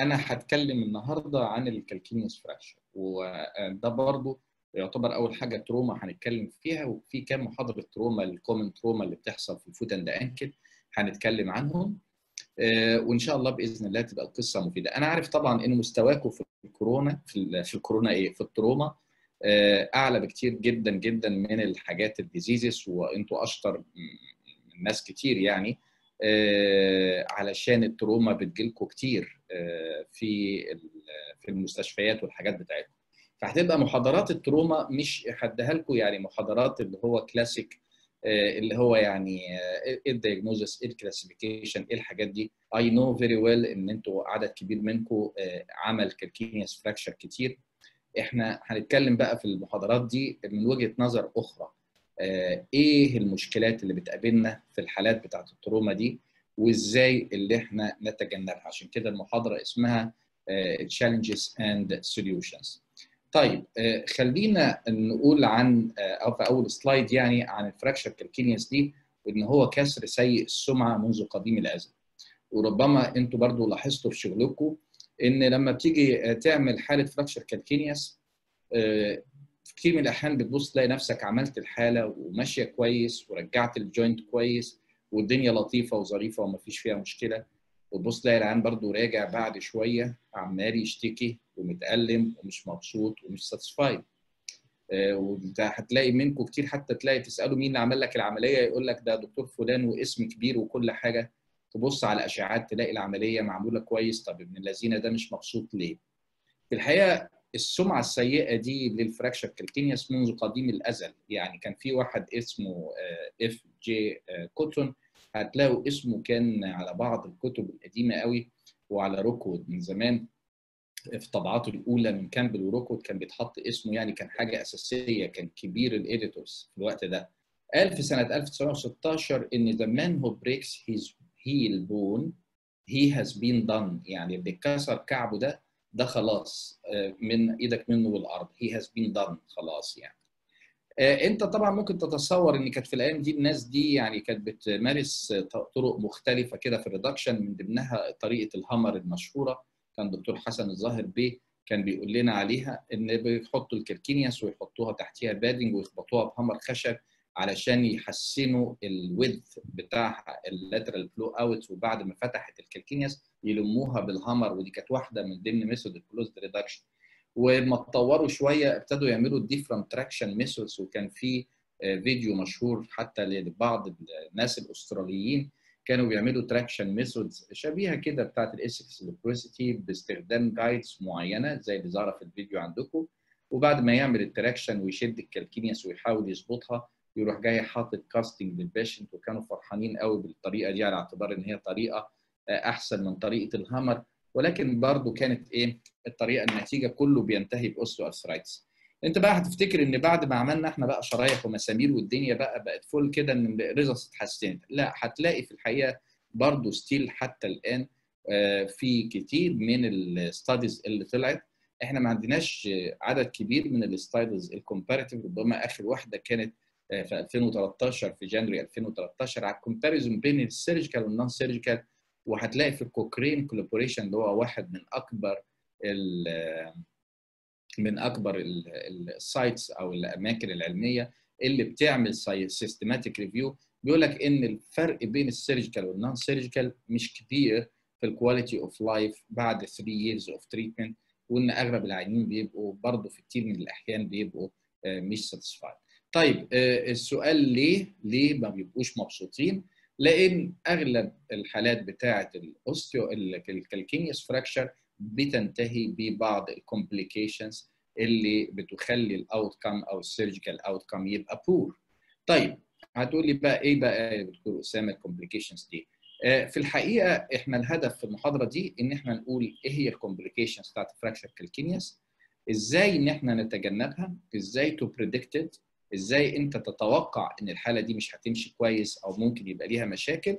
انا هتكلم النهارده عن الكالكينيوس فراكشر وده برضو يعتبر اول حاجه تروما هنتكلم فيها وفي كام محاضره تروما الكومن تروما اللي بتحصل في الفوت اند انكل هنتكلم عنهم وان شاء الله باذن الله تبقى القصه مفيده انا عارف طبعا ان مستواكم في الكورونا في, في الكورونا ايه في التروما اعلى بكتير جدا جدا من الحاجات الديزيزز وانتوا اشطر من ناس كتير يعني علشان التروما بتجيلكم كتير في في المستشفيات والحاجات بتاعتكم فهتبقى محاضرات التروما مش هديها لكم يعني محاضرات اللي هو كلاسيك اللي هو يعني ايه الدياجنوزس ايه الكلاسيفيكيشن ايه الحاجات دي اي نو فيري ويل ان انتوا عدد كبير منكم عمل كالكينيوس فراكشر كتير احنا هنتكلم بقى في المحاضرات دي من وجهه نظر اخرى ايه المشكلات اللي بتقابلنا في الحالات بتاعت التروما دي وازاي اللي احنا نتجنبها عشان كده المحاضره اسمها challenges and solutions طيب خلينا نقول عن او في اول سلايد يعني عن الفراكشر كالكينيوس دي وان هو كسر سيء السمعه منذ قديم الازل وربما انتوا برضو لاحظتوا في شغلكم ان لما بتيجي تعمل حاله فراكشر كالكينيوس في كتير من الاحيان بتبص تلاقي نفسك عملت الحاله وماشيه كويس ورجعت الجوينت كويس والدنيا لطيفه وظريفه ومفيش فيها مشكله وتبص تلاقي العيان برضه راجع بعد شويه عمال يشتكي ومتألم ومش مبسوط ومش ساتسفايد هتلاقي منكم كتير حتى تلاقي تساله مين اللي عمل لك العمليه يقول لك ده دكتور فلان واسم كبير وكل حاجه تبص على اشعاعات تلاقي العمليه معموله كويس طب ابن الذين ده مش مبسوط ليه؟ في الحقيقه السمعه السيئه دي للفراكشر كالكينيوس منذ قديم الازل يعني كان في واحد اسمه اف جي كوتون هتلاقوا اسمه كان على بعض الكتب القديمه قوي وعلى روكوود من زمان في طبعاته الاولى من كامبل وروكوود كان بيتحط اسمه يعني كان حاجه اساسيه كان كبير الايديتورز في الوقت ده قال في سنه 1916 ان the man who breaks his heel bone he has been done يعني اللي كسر كعبه ده ده خلاص من ايدك منه والارض he has been done خلاص يعني انت طبعا ممكن تتصور ان كانت في الايام دي الناس دي يعني كانت بتمارس طرق مختلفه كده في الريدكشن من ضمنها طريقه الهامر المشهوره كان دكتور حسن الظاهر بيه كان بيقول لنا عليها ان بيحطوا الكركينياس ويحطوها تحتيها بادنج ويخبطوها بهامر خشب علشان يحسنوا الويدث بتاعها اللاترال فلو اوت وبعد ما فتحت الكالكينياس يلموها بالهامر ودي كانت واحده من ضمن ميثود الكلوزد ريدكشن وما اتطوروا شويه ابتدوا يعملوا الديفرنت تراكشن ميثودز وكان في فيديو مشهور حتى لبعض الناس الاستراليين كانوا بيعملوا تراكشن ميثودز شبيهه كده بتاعت الاسكس لوبروسيتي باستخدام جايدز معينه زي اللي ظهر في الفيديو عندكم وبعد ما يعمل التراكشن ويشد الكالكينياس ويحاول يظبطها يروح جاي حاطط كاستنج للبيشنت وكانوا فرحانين قوي بالطريقه دي على اعتبار ان هي طريقه احسن من طريقه الهامر ولكن برضو كانت ايه الطريقه النتيجه كله بينتهي باوستو ارثرايتس انت بقى هتفتكر ان بعد ما عملنا احنا بقى شرايح ومسامير والدنيا بقى بقت فل كده ان الريزلتس اتحسنت لا هتلاقي في الحقيقه برضو ستيل حتى الان في كتير من الستاديز اللي طلعت احنا ما عندناش عدد كبير من الستاديز الكومباريتيف ربما اخر واحده كانت في 2013 في جانوري 2013 على الكومباريزون بين السيرجيكال والنون سيرجيكال وهتلاقي في الكوكرين كولابوريشن اللي هو واحد من اكبر ال من اكبر السايتس او الاماكن العلميه اللي بتعمل سيستماتيك ريفيو بيقول لك ان الفرق بين السيرجيكال والنون سيرجيكال مش كبير في الكواليتي اوف لايف بعد 3 years اوف تريتمنت وان اغلب العيانين بيبقوا برضه في كتير من الاحيان بيبقوا مش ساتيسفايد. طيب السؤال ليه؟ ليه ما بيبقوش مبسوطين؟ لان اغلب الحالات بتاعه الاوستيو الكالكينيوس فراكشر بتنتهي ببعض الكومبليكيشنز اللي بتخلي الاوت كام او السيرجيكال اوت كام يبقى بور. طيب هتقول لي بقى ايه بقى يا دكتور اسامه الكومبليكيشنز دي؟ في الحقيقه احنا الهدف في المحاضره دي ان احنا نقول ايه هي الكومبليكيشنز بتاعت فراكشر كالكينيوس ازاي ان احنا نتجنبها ازاي تو بريدكتد ازاي انت تتوقع ان الحاله دي مش هتمشي كويس او ممكن يبقى ليها مشاكل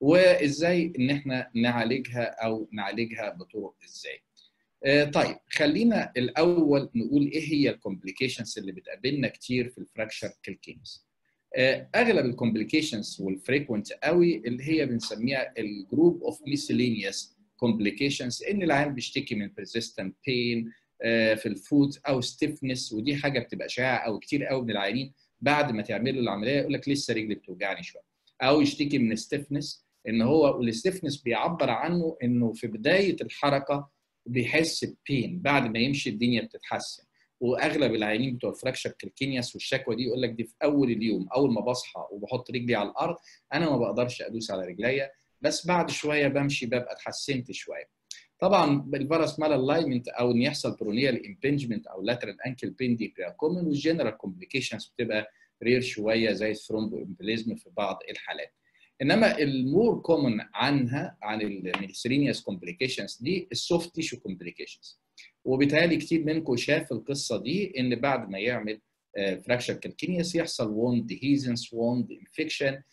وازاي ان احنا نعالجها او نعالجها بطرق ازاي آه طيب خلينا الاول نقول ايه هي الكومبليكيشنز اللي بتقابلنا كتير في الفراكشر كالكينز آه اغلب الكومبليكيشنز والفريكوينت قوي اللي هي بنسميها الجروب اوف ميسلينيوس كومبليكيشنز ان العيان بيشتكي من persistent بين في الفوت او stiffness ودي حاجه بتبقى شائعه او كتير قوي من العيانين بعد ما تعملوا العمليه يقول لك لسه رجلي بتوجعني شويه او يشتكي من stiffness ان هو والستيفنس بيعبر عنه انه في بدايه الحركه بيحس ببين بعد ما يمشي الدنيا بتتحسن واغلب العيانين بتوع الفراكشر كالكينياس والشكوى دي يقول لك دي في اول اليوم اول ما بصحى وبحط رجلي على الارض انا ما بقدرش ادوس على رجليا بس بعد شويه بمشي ببقى اتحسنت شويه طبعا الفيروس مال الاينمنت او ان يحصل برونيال امبنجمنت او لاترال انكل بين دي كومن والجنرال كومبليكيشنز بتبقى رير شويه زي الثرومبو امبليزم في بعض الحالات انما المور كومن عنها عن الميسرينياس كومبليكيشنز دي السوفت تيشو كومبليكيشنز وبالتالي كتير منكم شاف القصه دي ان بعد ما يعمل فراكشر كالكينياس يحصل ووند هيزنس ووند انفكشن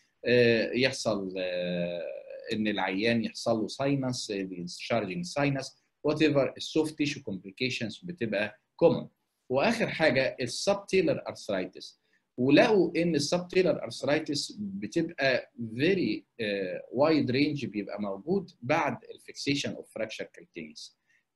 يحصل ان العيان يحصل له ساينس ديسشارجنج ساينس وات ايفر السوفت تيشو كومبليكيشنز بتبقى كومن واخر حاجه السبتيلر ارثرايتس ولقوا ان السبتيلر ارثرايتس بتبقى فيري وايد رينج بيبقى موجود بعد الفيكسيشن اوف فراكشر كالكينيس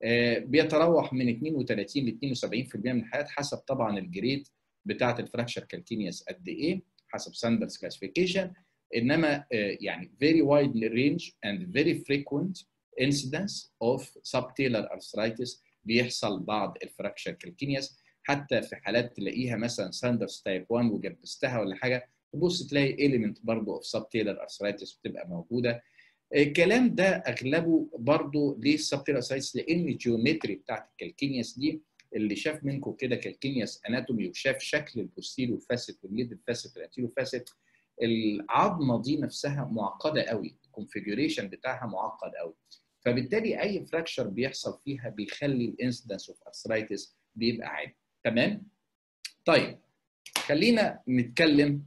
بيتراوح من 32 ل 72% من الحالات حسب طبعا الجريد بتاعه الفراكشر كالكينيس قد ايه حسب ساندرز كلاسيفيكيشن انما يعني very wide range and very frequent incidence of subtalar arthritis بيحصل بعض الفراكشر كالكينيس حتى في حالات تلاقيها مثلا ساندرز تايب 1 وجبستها ولا حاجه تبص تلاقي element برضه of subtalar arthritis بتبقى موجوده الكلام ده اغلبه برضه ليه subtalar arthritis لان الجيومتري بتاعت الكالكينياس دي اللي شاف منكم كده كالكينياس اناتومي وشاف شكل البوستيرو فاسيت والميدل فاسيت والانتيرو فاسيت العظمه دي نفسها معقده قوي الكونفيجريشن بتاعها معقد قوي فبالتالي اي فراكشر بيحصل فيها بيخلي الانسيدنس اوف ارثرايتس بيبقى عالي تمام طيب خلينا نتكلم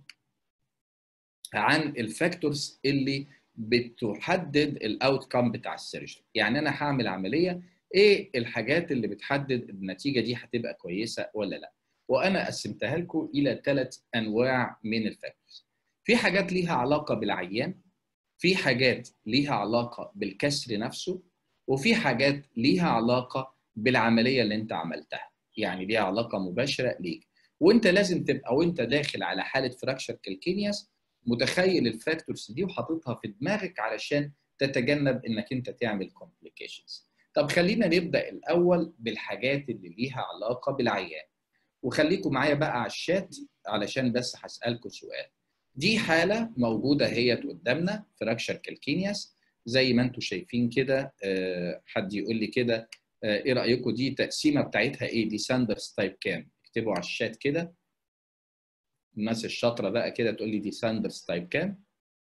عن الفاكتورز اللي بتحدد الاوت كام بتاع السيرجري يعني انا هعمل عمليه ايه الحاجات اللي بتحدد النتيجه دي هتبقى كويسه ولا لا وانا قسمتها لكم الى ثلاث انواع من الفاكتورز في حاجات ليها علاقه بالعيان في حاجات ليها علاقه بالكسر نفسه وفي حاجات ليها علاقه بالعمليه اللي انت عملتها يعني ليها علاقه مباشره ليك وانت لازم تبقى وانت داخل على حاله فراكشر كالكينياس متخيل الفاكتورز دي وحاططها في دماغك علشان تتجنب انك انت تعمل كومبليكيشنز طب خلينا نبدا الاول بالحاجات اللي ليها علاقه بالعيان وخليكم معايا بقى على الشات علشان بس هسالكم سؤال دي حاله موجوده هي قدامنا فراكشر كالكينياس زي ما انتم شايفين كده حد يقول لي كده ايه رايكم دي تقسيمه بتاعتها ايه دي ساندرز تايب كام اكتبوا على الشات كده الناس الشاطره بقى كده تقول لي دي ساندرز تايب كام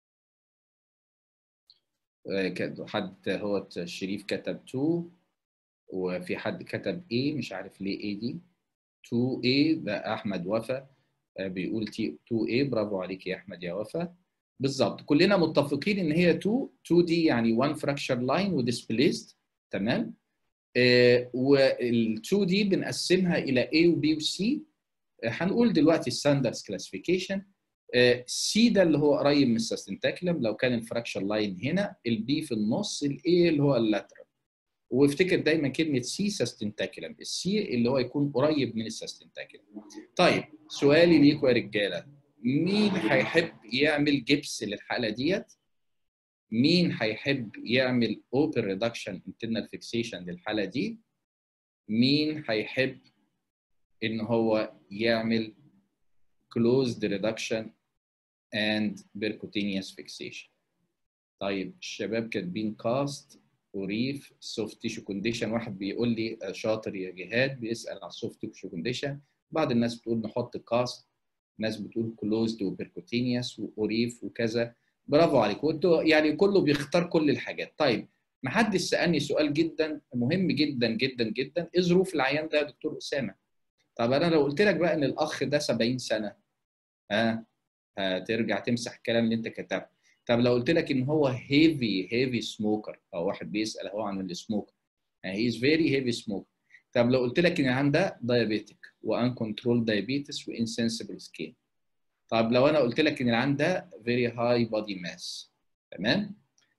حد هو شريف كتب 2 وفي حد كتب ايه مش عارف ليه ايه دي 2 ايه ده احمد وفا بيقول تي 2 ايه برافو عليك يا احمد يا وفا بالظبط كلنا متفقين ان هي 2 2 دي يعني 1 فراكشر لاين وديسبليست تمام آه وال 2 دي بنقسمها الى A و B و C آه هنقول دلوقتي الستاندردز كلاسيفيكيشن سي ده اللي هو قريب من السستنتاكلم لو كان الفراكشر لاين هنا البي في النص الاي اللي هو اللاترال وافتكر دايما كلمه سي سستنتاكلم السي اللي هو يكون قريب من السستنتاكلم طيب سؤالي ليكم يا رجاله مين هيحب يعمل جبس للحاله ديت مين هيحب يعمل اوبن ريدكشن انترنال فيكسيشن للحاله دي مين هيحب ان هو يعمل closed reduction and percutaneous fixation طيب الشباب كاتبين كاست وريف سوفت تيشو كونديشن واحد بيقول لي شاطر يا جهاد بيسال على السوفت تيشو كونديشن بعض الناس بتقول نحط كاست ناس بتقول كلوزد وبركوتينيوس وريف وكذا برافو عليك وانتوا يعني كله بيختار كل الحاجات طيب ما حدش سالني سؤال جدا مهم جدا جدا جدا ايه ظروف العيان ده يا دكتور اسامه طب انا لو قلت لك بقى ان الاخ ده 70 سنه ها هترجع تمسح الكلام اللي انت كتبته طب لو قلت لك ان هو هيفي هيفي سموكر او واحد بيسال هو عن السموك هي از فيري هيفي سموك طب لو قلت لك ان عنده دايابيتك وان كنترول دايابيتس وانسنسبل سكين طب لو انا قلت لك ان عنده فيري هاي بودي ماس تمام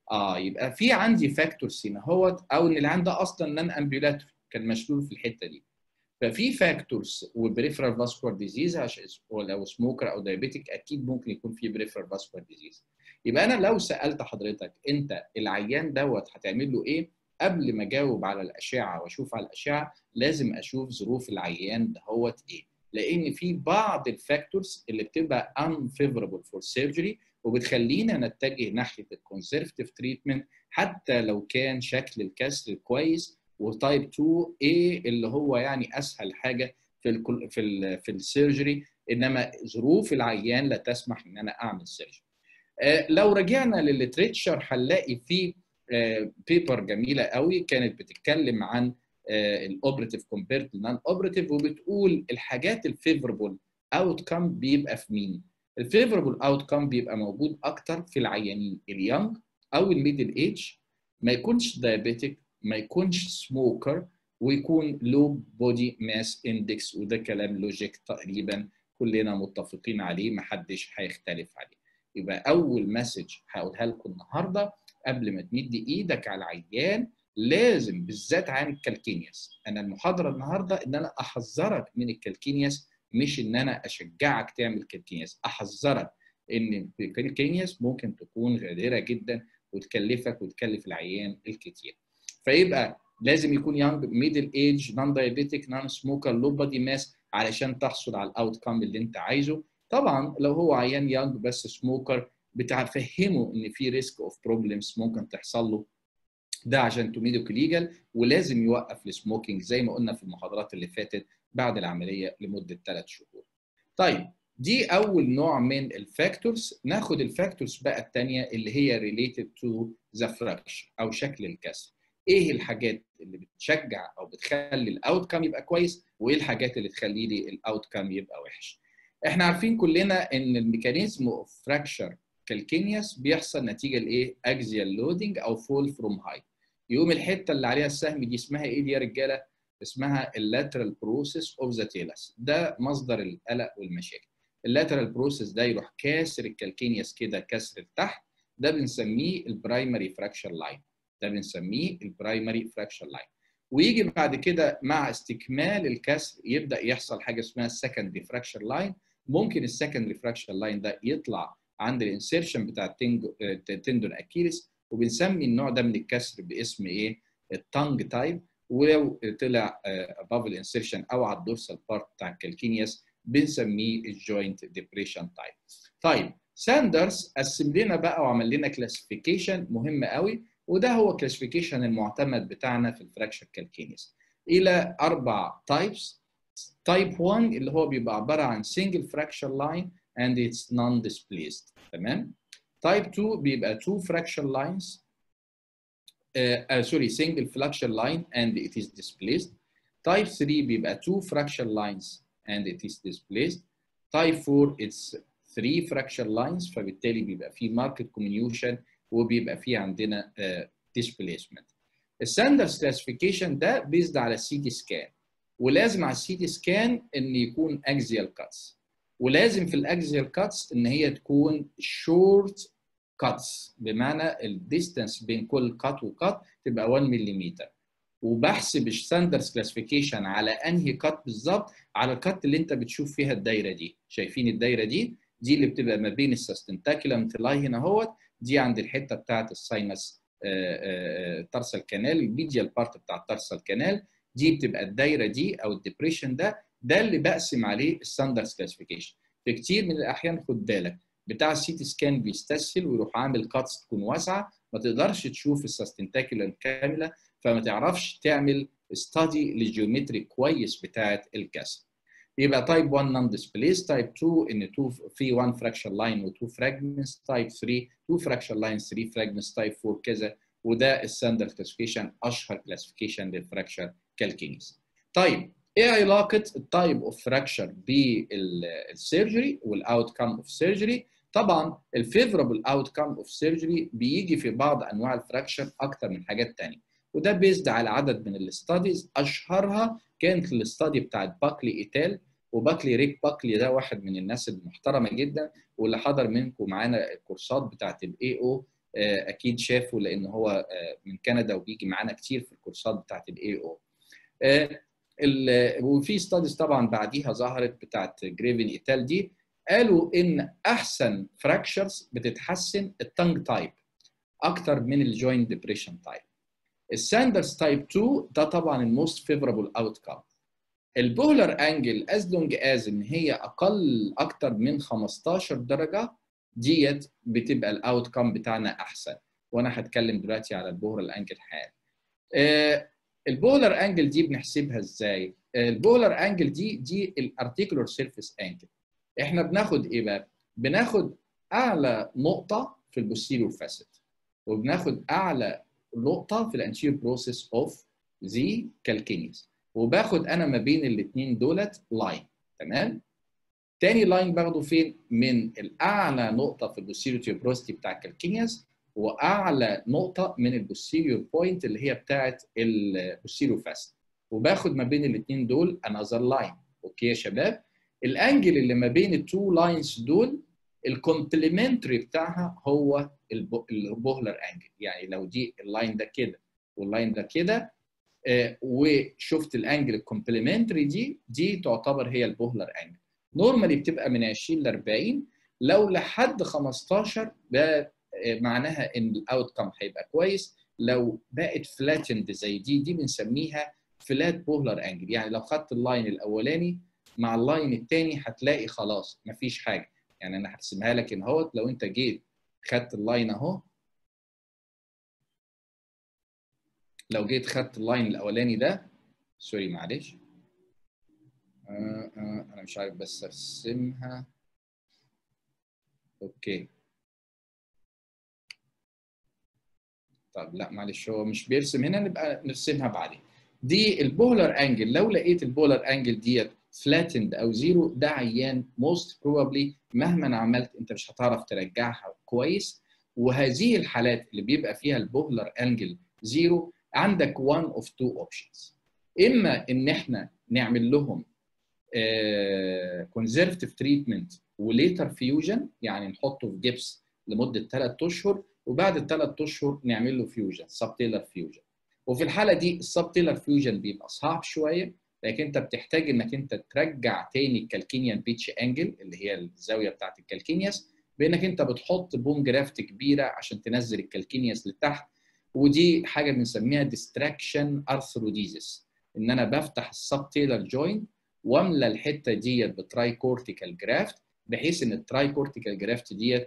اه يبقى في عندي فاكتورز هنا هوت او ان العين ده اصلا نان امبيولاتوري كان مشلول في الحته دي ففي فاكتورز والبريفرال فاسكولار ديزيز عشان لو سموكر او دايابيتيك اكيد ممكن يكون في بريفرال فاسكولار ديزيز يبقى انا لو سالت حضرتك انت العيان دوت هتعمل له ايه قبل ما اجاوب على الاشعه واشوف على الاشعه لازم اشوف ظروف العيان دهوت ايه لان في بعض الفاكتورز اللي بتبقى unfavorable for surgery وبتخلينا نتجه ناحيه الكونسرفتيف تريتمنت حتى لو كان شكل الكسر كويس وتايب 2 ايه اللي هو يعني اسهل حاجه في ال في ال في السيرجري انما ظروف العيان لا تسمح ان انا اعمل سيرجري. آه لو رجعنا للليتريتشر هنلاقي في آه بيبر جميله قوي كانت بتتكلم عن آه الاوبريتيف كومبيرد للنون اوبريتيف وبتقول الحاجات الفيفربل اوت كام بيبقى في مين؟ الفيفربل اوت كام بيبقى موجود اكتر في العيانين اليونج او الميدل ايج ما يكونش دايابيتيك ما يكونش سموكر ويكون لو بودي ماس اندكس وده كلام لوجيك تقريبا كلنا متفقين عليه ما حدش هيختلف عليه يبقى اول مسج هقولها لكم النهارده قبل ما تمد ايدك على العيان لازم بالذات عن الكالكينياس انا المحاضره النهارده ان انا احذرك من الكالكينياس مش ان انا اشجعك تعمل كالكينياس احذرك ان الكالكينياس ممكن تكون غادره جدا وتكلفك وتكلف العيان الكتير فيبقى لازم يكون يانج ميدل ايج نون دايابيتيك نون سموكر لو بادي ماس علشان تحصل على الاوت كام اللي انت عايزه طبعا لو هو عيان يانج بس سموكر بتفهمه ان في ريسك اوف بروبلمز ممكن تحصل له ده عشان تو ميديكو ليجال ولازم يوقف السموكينج زي ما قلنا في المحاضرات اللي فاتت بعد العمليه لمده ثلاث شهور. طيب دي اول نوع من الفاكتورز ناخد الفاكتورز بقى الثانيه اللي هي ريليتد تو ذا فراكشر او شكل الكسر. ايه الحاجات اللي بتشجع او بتخلي الاوت كام يبقى كويس وايه الحاجات اللي تخلي لي الاوت كام يبقى وحش. احنا عارفين كلنا ان الميكانيزم اوف فراكشر كالكينياس بيحصل نتيجه لايه؟ اكزيال لودنج او فول فروم هايت. يقوم الحته اللي عليها السهم دي اسمها ايه دي يا رجاله؟ اسمها اللاترال بروسيس اوف ذا تيلس ده مصدر القلق والمشاكل. اللاترال بروسيس ده يروح كاسر الكالكينياس كده كسر لتحت ده بنسميه البرايمري فراكشر لاين ده بنسميه البرايمري فراكشر لاين ويجي بعد كده مع استكمال الكسر يبدا يحصل حاجه اسمها السكندري فراكشر لاين ممكن السكندري فراكشر لاين ده يطلع عند الانسيرشن بتاع التندون اكيليس وبنسمي النوع ده من الكسر باسم ايه؟ التانج تايب ولو طلع اباف الانسيرشن او على الدورسال بارت بتاع الكالكينياس بنسميه الجوينت ديبريشن تايب. طيب ساندرز قسم لنا بقى وعمل لنا كلاسيفيكيشن مهم قوي وده هو كلاسيفيكيشن المعتمد بتاعنا في الفراكشر كالكينيس الى اربع تايبس تايب 1 اللي هو بيبقى عباره عن single fracture line and it's non displaced تمام تايب 2 بيبقى two fracture lines uh, uh, sorry single fracture line and it is displaced type 3 بيبقى two fracture lines and it is displaced type 4 it's three fracture lines فبالتالي بيبقى في market comminution وبيبقى في عندنا uh, displacement الساندرز كلاسيفيكيشن ده بيزد على السي تي سكان ولازم على السي تي سكان ان يكون اكزيال كاتس ولازم في الاكزيال كاتس ان هي تكون شورت كاتس بمعنى الديستانس بين كل كات وكات تبقى 1 ملم وبحسب الستاندرز كلاسيفيكيشن على انهي كات بالظبط على الكات اللي انت بتشوف فيها الدايره دي شايفين الدايره دي دي اللي بتبقى ما بين السستنتاكيلم تلاي هنا اهوت دي عند الحته بتاعه الساينس ترسل كانال الميديال بارت بتاع الترسل كانال دي بتبقى الدايره دي او الديبريشن ده ده اللي بقسم عليه الستاندرز كلاسيفيكيشن في كتير من الاحيان خد بالك بتاع السي تي سكان بيستسهل ويروح عامل كاتس تكون واسعه ما تقدرش تشوف السستنتاكيولار كامله فما تعرفش تعمل ستادي للجيومتري كويس بتاعه الكسر يبقى تايب 1 نون ديسبليس تايب 2 ان 2 في 1 فراكشر لاين و2 فراجمنتس تايب 3 2 فراكشر لاين 3 فراجمنتس تايب 4 كذا وده الستاندرد كلاسيفيكيشن اشهر كلاسيفيكيشن للفراكشر كالكينيز طيب ايه علاقه التايب اوف فراكشر بالسيرجري والاوت كام اوف سيرجري طبعا الفيفربل اوت كام اوف سيرجري بيجي في بعض انواع الفراكشر اكتر من حاجات ثانيه وده بيزد على عدد من الاستاديز اشهرها كانت الاستادي بتاعت باكلي ايتال وباكلي ريك باكلي ده واحد من الناس المحترمه جدا واللي حضر منكم معانا الكورسات بتاعت الاي او اكيد شافه لان هو من كندا وبيجي معانا كتير في الكورسات بتاعت الاي او وفي ستاديز طبعا بعديها ظهرت بتاعت جريفن ايتال دي قالوا ان احسن فراكشرز بتتحسن التنج تايب اكتر من الجوينت ديبريشن تايب الساندرز تايب 2 ده طبعا الموست فيفورابل اوت كام البولر انجل از لونج از ان هي اقل اكتر من 15 درجه ديت بتبقى الاوت كام بتاعنا احسن وانا هتكلم دلوقتي على البولر انجل حال آه البولر انجل دي بنحسبها ازاي البولر انجل دي دي الارتيكولار سيرفيس انجل احنا بناخد ايه بقى بناخد اعلى نقطه في البوستيريور فاسيت وبناخد اعلى نقطه في الانتيريور بروسيس اوف ذا كالكينيس وباخد انا ما بين الاثنين دولت لاين تمام تاني لاين باخده فين من الاعلى نقطه في البوستيريور تيوبروستي بتاع الكالكينيس واعلى نقطه من البوستيريور بوينت اللي هي بتاعه البوستيريور فاسيت وباخد ما بين الاثنين دول انذر لاين اوكي يا شباب الانجل اللي ما بين التو لاينز دول الكومبلمنتري بتاعها هو البوهلر انجل يعني لو دي اللاين ده كده واللاين ده كده آه وشفت الانجل الكومبلمنتري دي دي تعتبر هي البوهلر انجل نورمالي بتبقى من 20 ل 40 لو لحد 15 ده آه معناها ان الاوت كم هيبقى كويس لو بقت فلاتند زي دي دي بنسميها فلات بوهلر انجل يعني لو خدت اللاين الاولاني مع اللاين الثاني هتلاقي خلاص مفيش حاجه يعني انا هرسمها لك ان اهوت لو انت جيت خدت اللاين اهو لو جيت خدت اللاين الاولاني ده سوري معلش آه آه انا مش عارف بس ارسمها اوكي طب لا معلش هو مش بيرسم هنا نبقى نرسمها بعدين دي البولر انجل لو لقيت البولر انجل ديت فلاتند او زيرو ده عيان موست بروبلي مهما عملت انت مش هتعرف ترجعها كويس وهذه الحالات اللي بيبقى فيها البوهلر انجل زيرو عندك one of two options اما ان احنا نعمل لهم كونزرفتيف تريتمنت وليتر فيوجن يعني نحطه في جبس لمده ثلاث اشهر وبعد الثلاث اشهر نعمل له فيوجن سب تيلر فيوجن وفي الحاله دي السب تيلر فيوجن بيبقى صعب شويه لكن انت بتحتاج انك انت ترجع تاني الكالكينيان بيتش انجل اللي هي الزاويه بتاعت الكالكينياس بانك انت بتحط بوم جرافت كبيره عشان تنزل الكالكينياس لتحت ودي حاجه بنسميها ديستراكشن ارثروديزيس ان انا بفتح السب تيلر جوينت واملى الحته ديت بتراي كورتيكال جرافت بحيث ان التراي كورتيكال جرافت ديت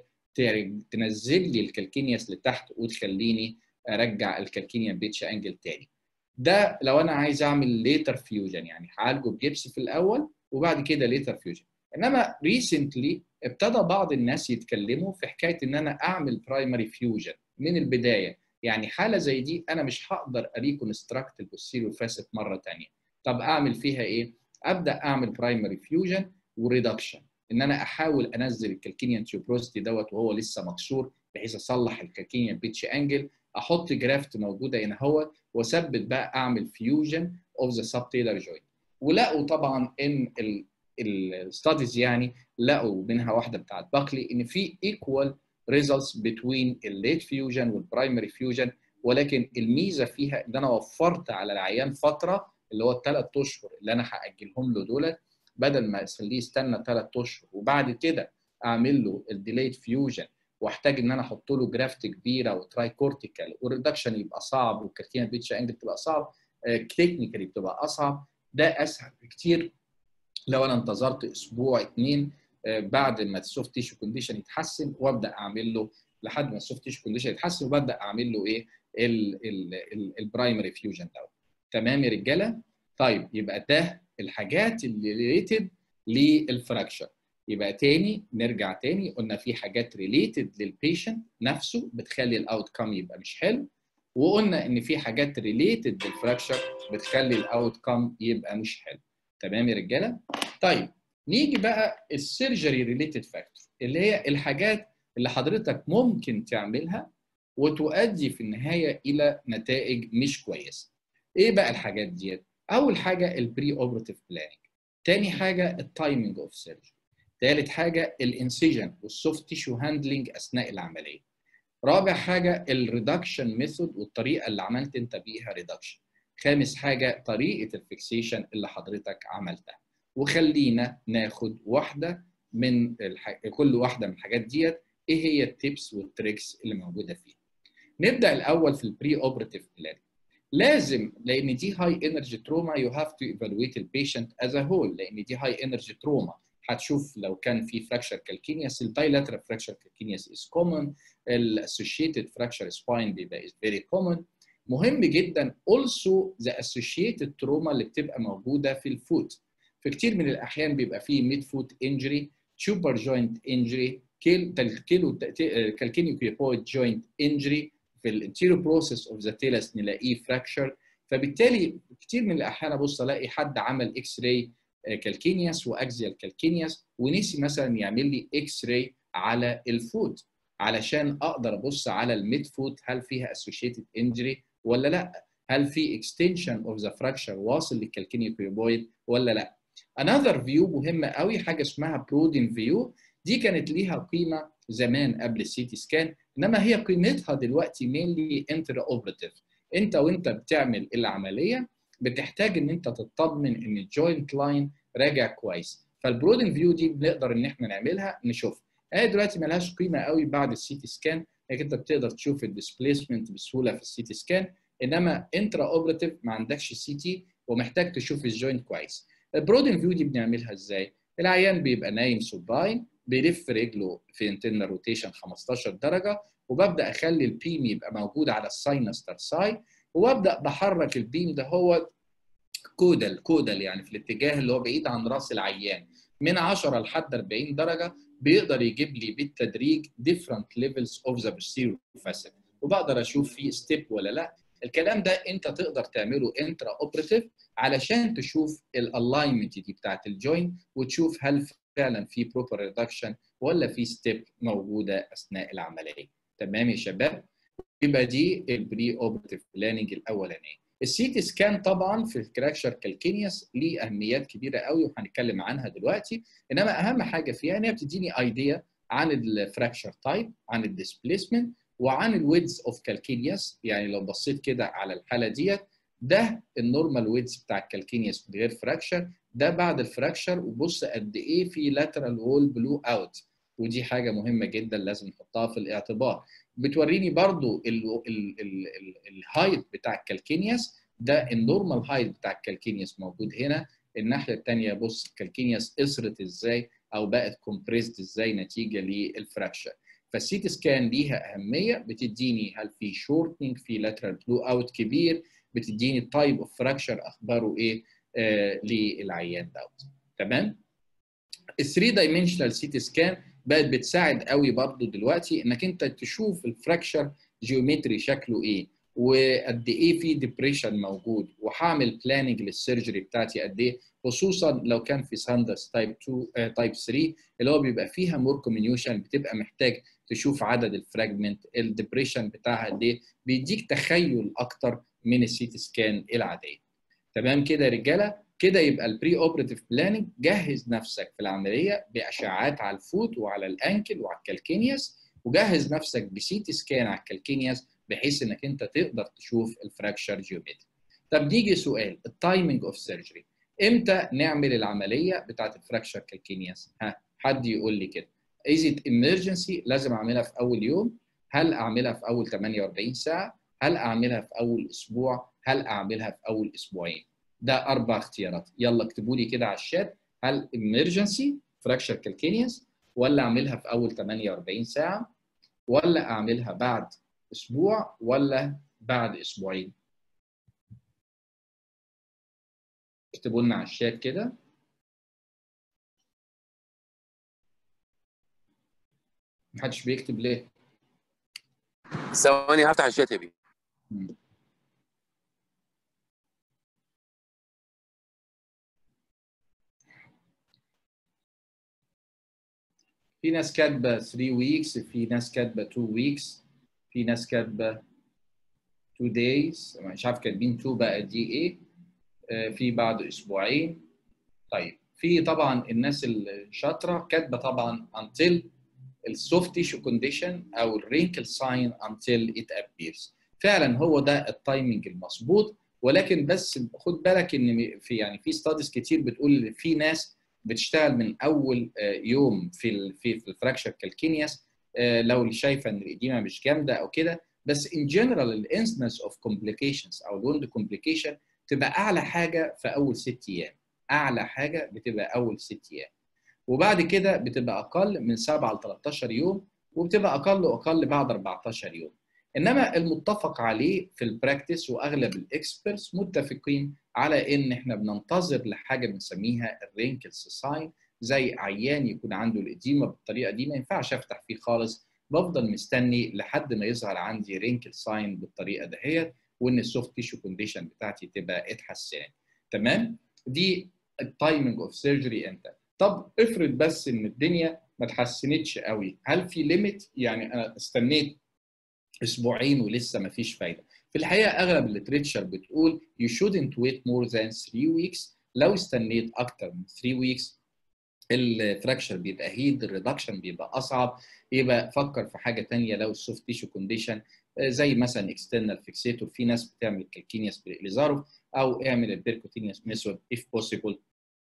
تنزل لي الكالكينياس لتحت وتخليني ارجع الكالكينيان بيتش انجل تاني ده لو انا عايز اعمل ليتر فيوجن يعني هعالجه بجبس في الاول وبعد كده ليتر فيوجن انما ريسنتلي ابتدى بعض الناس يتكلموا في حكايه ان انا اعمل برايمري فيوجن من البدايه يعني حاله زي دي انا مش هقدر اريكونستراكت البوستيريور فاسيت مره ثانيه طب اعمل فيها ايه ابدا اعمل برايمري فيوجن وريدكشن ان انا احاول انزل الكالكينيان تيوبروستي دوت وهو لسه مكسور بحيث اصلح الكالكينيان بيتش انجل احط جرافت موجوده هنا هو واثبت بقى اعمل فيوجن اوف ذا سب تيلر جوينت ولقوا طبعا ان الستاديز يعني لقوا منها واحده بتاعت باكلي ان في ايكوال ريزلتس بتوين الليت فيوجن والبرايمري فيوجن ولكن الميزه فيها ان انا وفرت على العيان فتره اللي هو الثلاث اشهر اللي انا هاجلهم له دولت بدل ما اخليه يستنى ثلاث اشهر وبعد كده اعمل له الديليت فيوجن واحتاج ان انا احط له جرافت كبيره وتراي كورتيكال والريدكشن يبقى صعب والكارتينا بيتش انجل بتبقى صعب تكنيكالي بتبقى اصعب ده اسهل بكتير لو انا انتظرت اسبوع اثنين بعد ما السوفت تيشو كونديشن يتحسن وابدا اعمل له لحد ما السوفت تيشو كونديشن يتحسن وببدا اعمل له ايه البرايمري فيوجن دوت تمام يا رجاله طيب يبقى ده الحاجات اللي ريليتد للفراكشر يبقى تاني نرجع تاني قلنا في حاجات ريليتد للبيشنت نفسه بتخلي الاوت كام يبقى مش حلو وقلنا ان في حاجات ريليتد للفراكشر بتخلي الاوت كام يبقى مش حلو تمام يا رجاله طيب نيجي بقى السيرجري ريليتد فاكتور اللي هي الحاجات اللي حضرتك ممكن تعملها وتؤدي في النهايه الى نتائج مش كويسه ايه بقى الحاجات ديت اول حاجه البري اوبراتيف بلاننج تاني حاجه التايمنج اوف سيرجري ثالث حاجه الانسيجن والسوفت تيشو هاندلنج اثناء العمليه رابع حاجه الريدكشن ميثود والطريقه اللي عملت انت بيها ريدكشن خامس حاجه طريقه الفيكسيشن اللي حضرتك عملتها وخلينا ناخد واحده من الح... كل واحده من الحاجات ديت ايه هي التيبس والتريكس اللي موجوده فيها نبدا الاول في البري اوبراتيف بلان لازم لان دي هاي انرجي تروما يو هاف تو ايفالويت البيشنت از ا هول لان دي هاي انرجي تروما هتشوف لو كان في فراكشر كالكينياس البايلاترال فراكشر كالكينياس از كومن الاسوشيتد فراكشر سباين بيبقى از فيري كومن مهم جدا also the associated trauma اللي بتبقى موجوده في الفوت في كتير من الاحيان بيبقى فيه ميد فوت انجري تشوبر جوينت انجري كيلو كالكينيو كيبويد جوينت انجري في الانتيريور بروسيس اوف ذا تيلس نلاقيه فراكشر فبالتالي كتير من الاحيان ابص الاقي حد عمل اكس راي كالكينياس واكزيال كالكينياس ونسي مثلا يعمل لي اكس راي على الفوت علشان اقدر ابص على الميد فوت هل فيها اسوشيتد انجري ولا لا هل في اكستنشن اوف ذا فراكشر واصل للكالكينيو كيوبويد ولا لا another فيو مهمه قوي حاجه اسمها برودين فيو دي كانت ليها قيمه زمان قبل السي تي سكان انما هي قيمتها دلوقتي مينلي انترا اوبراتيف انت وانت بتعمل العمليه بتحتاج ان انت تطمن ان الجوينت لاين راجع كويس فالبرودن فيو دي بنقدر ان احنا نعملها نشوف هي دلوقتي ملهاش قيمه قوي بعد السي تي سكان انك انت بتقدر تشوف الديسبيسمنت بسهوله في السي تي سكان انما انترا اوبراتيف ما عندكش سي تي ومحتاج تشوف الجوينت كويس البرودن فيو دي بنعملها ازاي العيان بيبقى نايم سوباين بيلف رجله في انترنال روتيشن 15 درجه وببدا اخلي البيم يبقى موجود على الساينستر سايد وابدا بحرك البيم ده هو كودل كودل يعني في الاتجاه اللي هو بعيد عن راس العيان من 10 لحد 40 درجه بيقدر يجيب لي بالتدريج different levels of the posterior facet وبقدر اشوف في ستيب ولا لا الكلام ده انت تقدر تعمله انترا اوبراتيف علشان تشوف الالاينمنت دي بتاعت الجوينت وتشوف هل فعلا في بروبر ريدكشن ولا في ستيب موجوده اثناء العمليه تمام يا شباب يبقى دي البري اوبراتيف بلاننج الاولانيه السي تي سكان طبعا في الكراكشر كالكينياس ليه اهميات كبيره قوي وهنتكلم عنها دلوقتي انما اهم حاجه فيها ان هي بتديني ايديا عن الفراكشر تايب عن الديسبيسمنت وعن الويدز اوف كالكينياس يعني لو بصيت كده على الحاله ديت ده النورمال ويدز بتاع الكالكينياس من غير فراكشر ده بعد الفراكشر وبص قد ايه في لاترال وول بلو اوت ودي حاجه مهمه جدا لازم نحطها في الاعتبار بتوريني برضو الهايت بتاع الكالكينياس ده النورمال هايت بتاع الكالكينياس موجود هنا الناحيه الثانيه بص الكالكينياس قصرت ازاي او بقت كومبريسد ازاي نتيجه للفراكشر فالسيتي سكان ليها اهميه بتديني هل في شورتنج في لاترال بلو اوت كبير بتديني التايب اوف فراكشر اخباره ايه آه للعيان دوت تمام ال 3 دايمنشنال سيتي سكان بقت بتساعد قوي برضو دلوقتي انك انت تشوف الفراكشر جيومتري شكله ايه وقد ايه في ديبريشن موجود وهعمل بلاننج للسيرجري بتاعتي قد ايه خصوصا لو كان في ساندس تايب 2 تايب 3 اللي هو بيبقى فيها مور كومينيوشن بتبقى محتاج تشوف عدد الفراجمنت الديبريشن بتاعها قد ايه بيديك تخيل اكتر من السيتي سكان العاديه تمام كده يا رجاله كده يبقى البري اوبراتيف بلاننج جهز نفسك في العمليه باشعاعات على الفوت وعلى الانكل وعلى الكالكينياس وجهز نفسك بسيتي سكان على الكالكينياس بحيث انك انت تقدر تشوف الفراكشر جيومتري. طب نيجي سؤال التايمنج اوف سيرجري امتى نعمل العمليه بتاعت الفراكشر كالكينياس؟ ها حد يقول لي كده. از ات ايمرجنسي لازم اعملها في اول يوم؟ هل اعملها في اول 48 ساعه؟ هل اعملها في اول اسبوع؟ هل اعملها في اول اسبوعين؟ ده اربع اختيارات يلا اكتبوا لي كده على الشات هل emergency فراكشر كالكينياس ولا اعملها في اول 48 ساعه ولا اعملها بعد اسبوع ولا بعد اسبوعين اكتبوا لنا على الشات كده محدش بيكتب ليه ثواني هفتح الشات يا بيه في ناس كاتبه 3 ويكس في ناس كاتبه 2 ويكس في ناس كاتبه 2 دايز مش عارف كاتبين 2 بقى دي ايه في بعد اسبوعين طيب في طبعا الناس الشاطره كاتبه طبعا until السوفت تيشو كونديشن او الرينكل ساين until it appears فعلا هو ده التايمنج المظبوط ولكن بس خد بالك ان في يعني في ستاديز كتير بتقول في ناس بتشتغل من اول يوم في ال في, في الفراكشر كالكينياس لو شايفه ان الاديمه مش جامده او كده بس ان جنرال الانسنس اوف كومبليكيشنز او الوند كومبليكيشن تبقى اعلى حاجه في اول ست ايام اعلى حاجه بتبقى اول ست ايام وبعد كده بتبقى اقل من 7 ل 13 يوم وبتبقى اقل واقل بعد 14 يوم انما المتفق عليه في البراكتس واغلب الاكسبرتس متفقين على ان احنا بننتظر لحاجه بنسميها الرينكلز ساين زي عيان يكون عنده الاديمه بالطريقه دي ما ينفعش افتح فيه خالص بفضل مستني لحد ما يظهر عندي رينكل ساين بالطريقه دهيت وان السوفت تيشو كونديشن بتاعتي تبقى اتحسنت تمام دي التايمنج اوف سيرجري امتى طب افرض بس ان الدنيا ما اتحسنتش قوي هل في ليميت يعني انا استنيت اسبوعين ولسه ما فيش فايده في الحقيقه اغلب الليتريتشر بتقول you shouldn't wait more than 3 weeks لو استنيت اكتر من 3 weeks الفراكشر بيبقى هيد الريدكشن بيبقى اصعب يبقى فكر في حاجه ثانيه لو السوفت تيشو كونديشن زي مثلا اكسترنال فيكسيتور في ناس بتعمل الكالكينياس بالاليزاروف او اعمل البيركوتينياس ميثود اف بوسيبل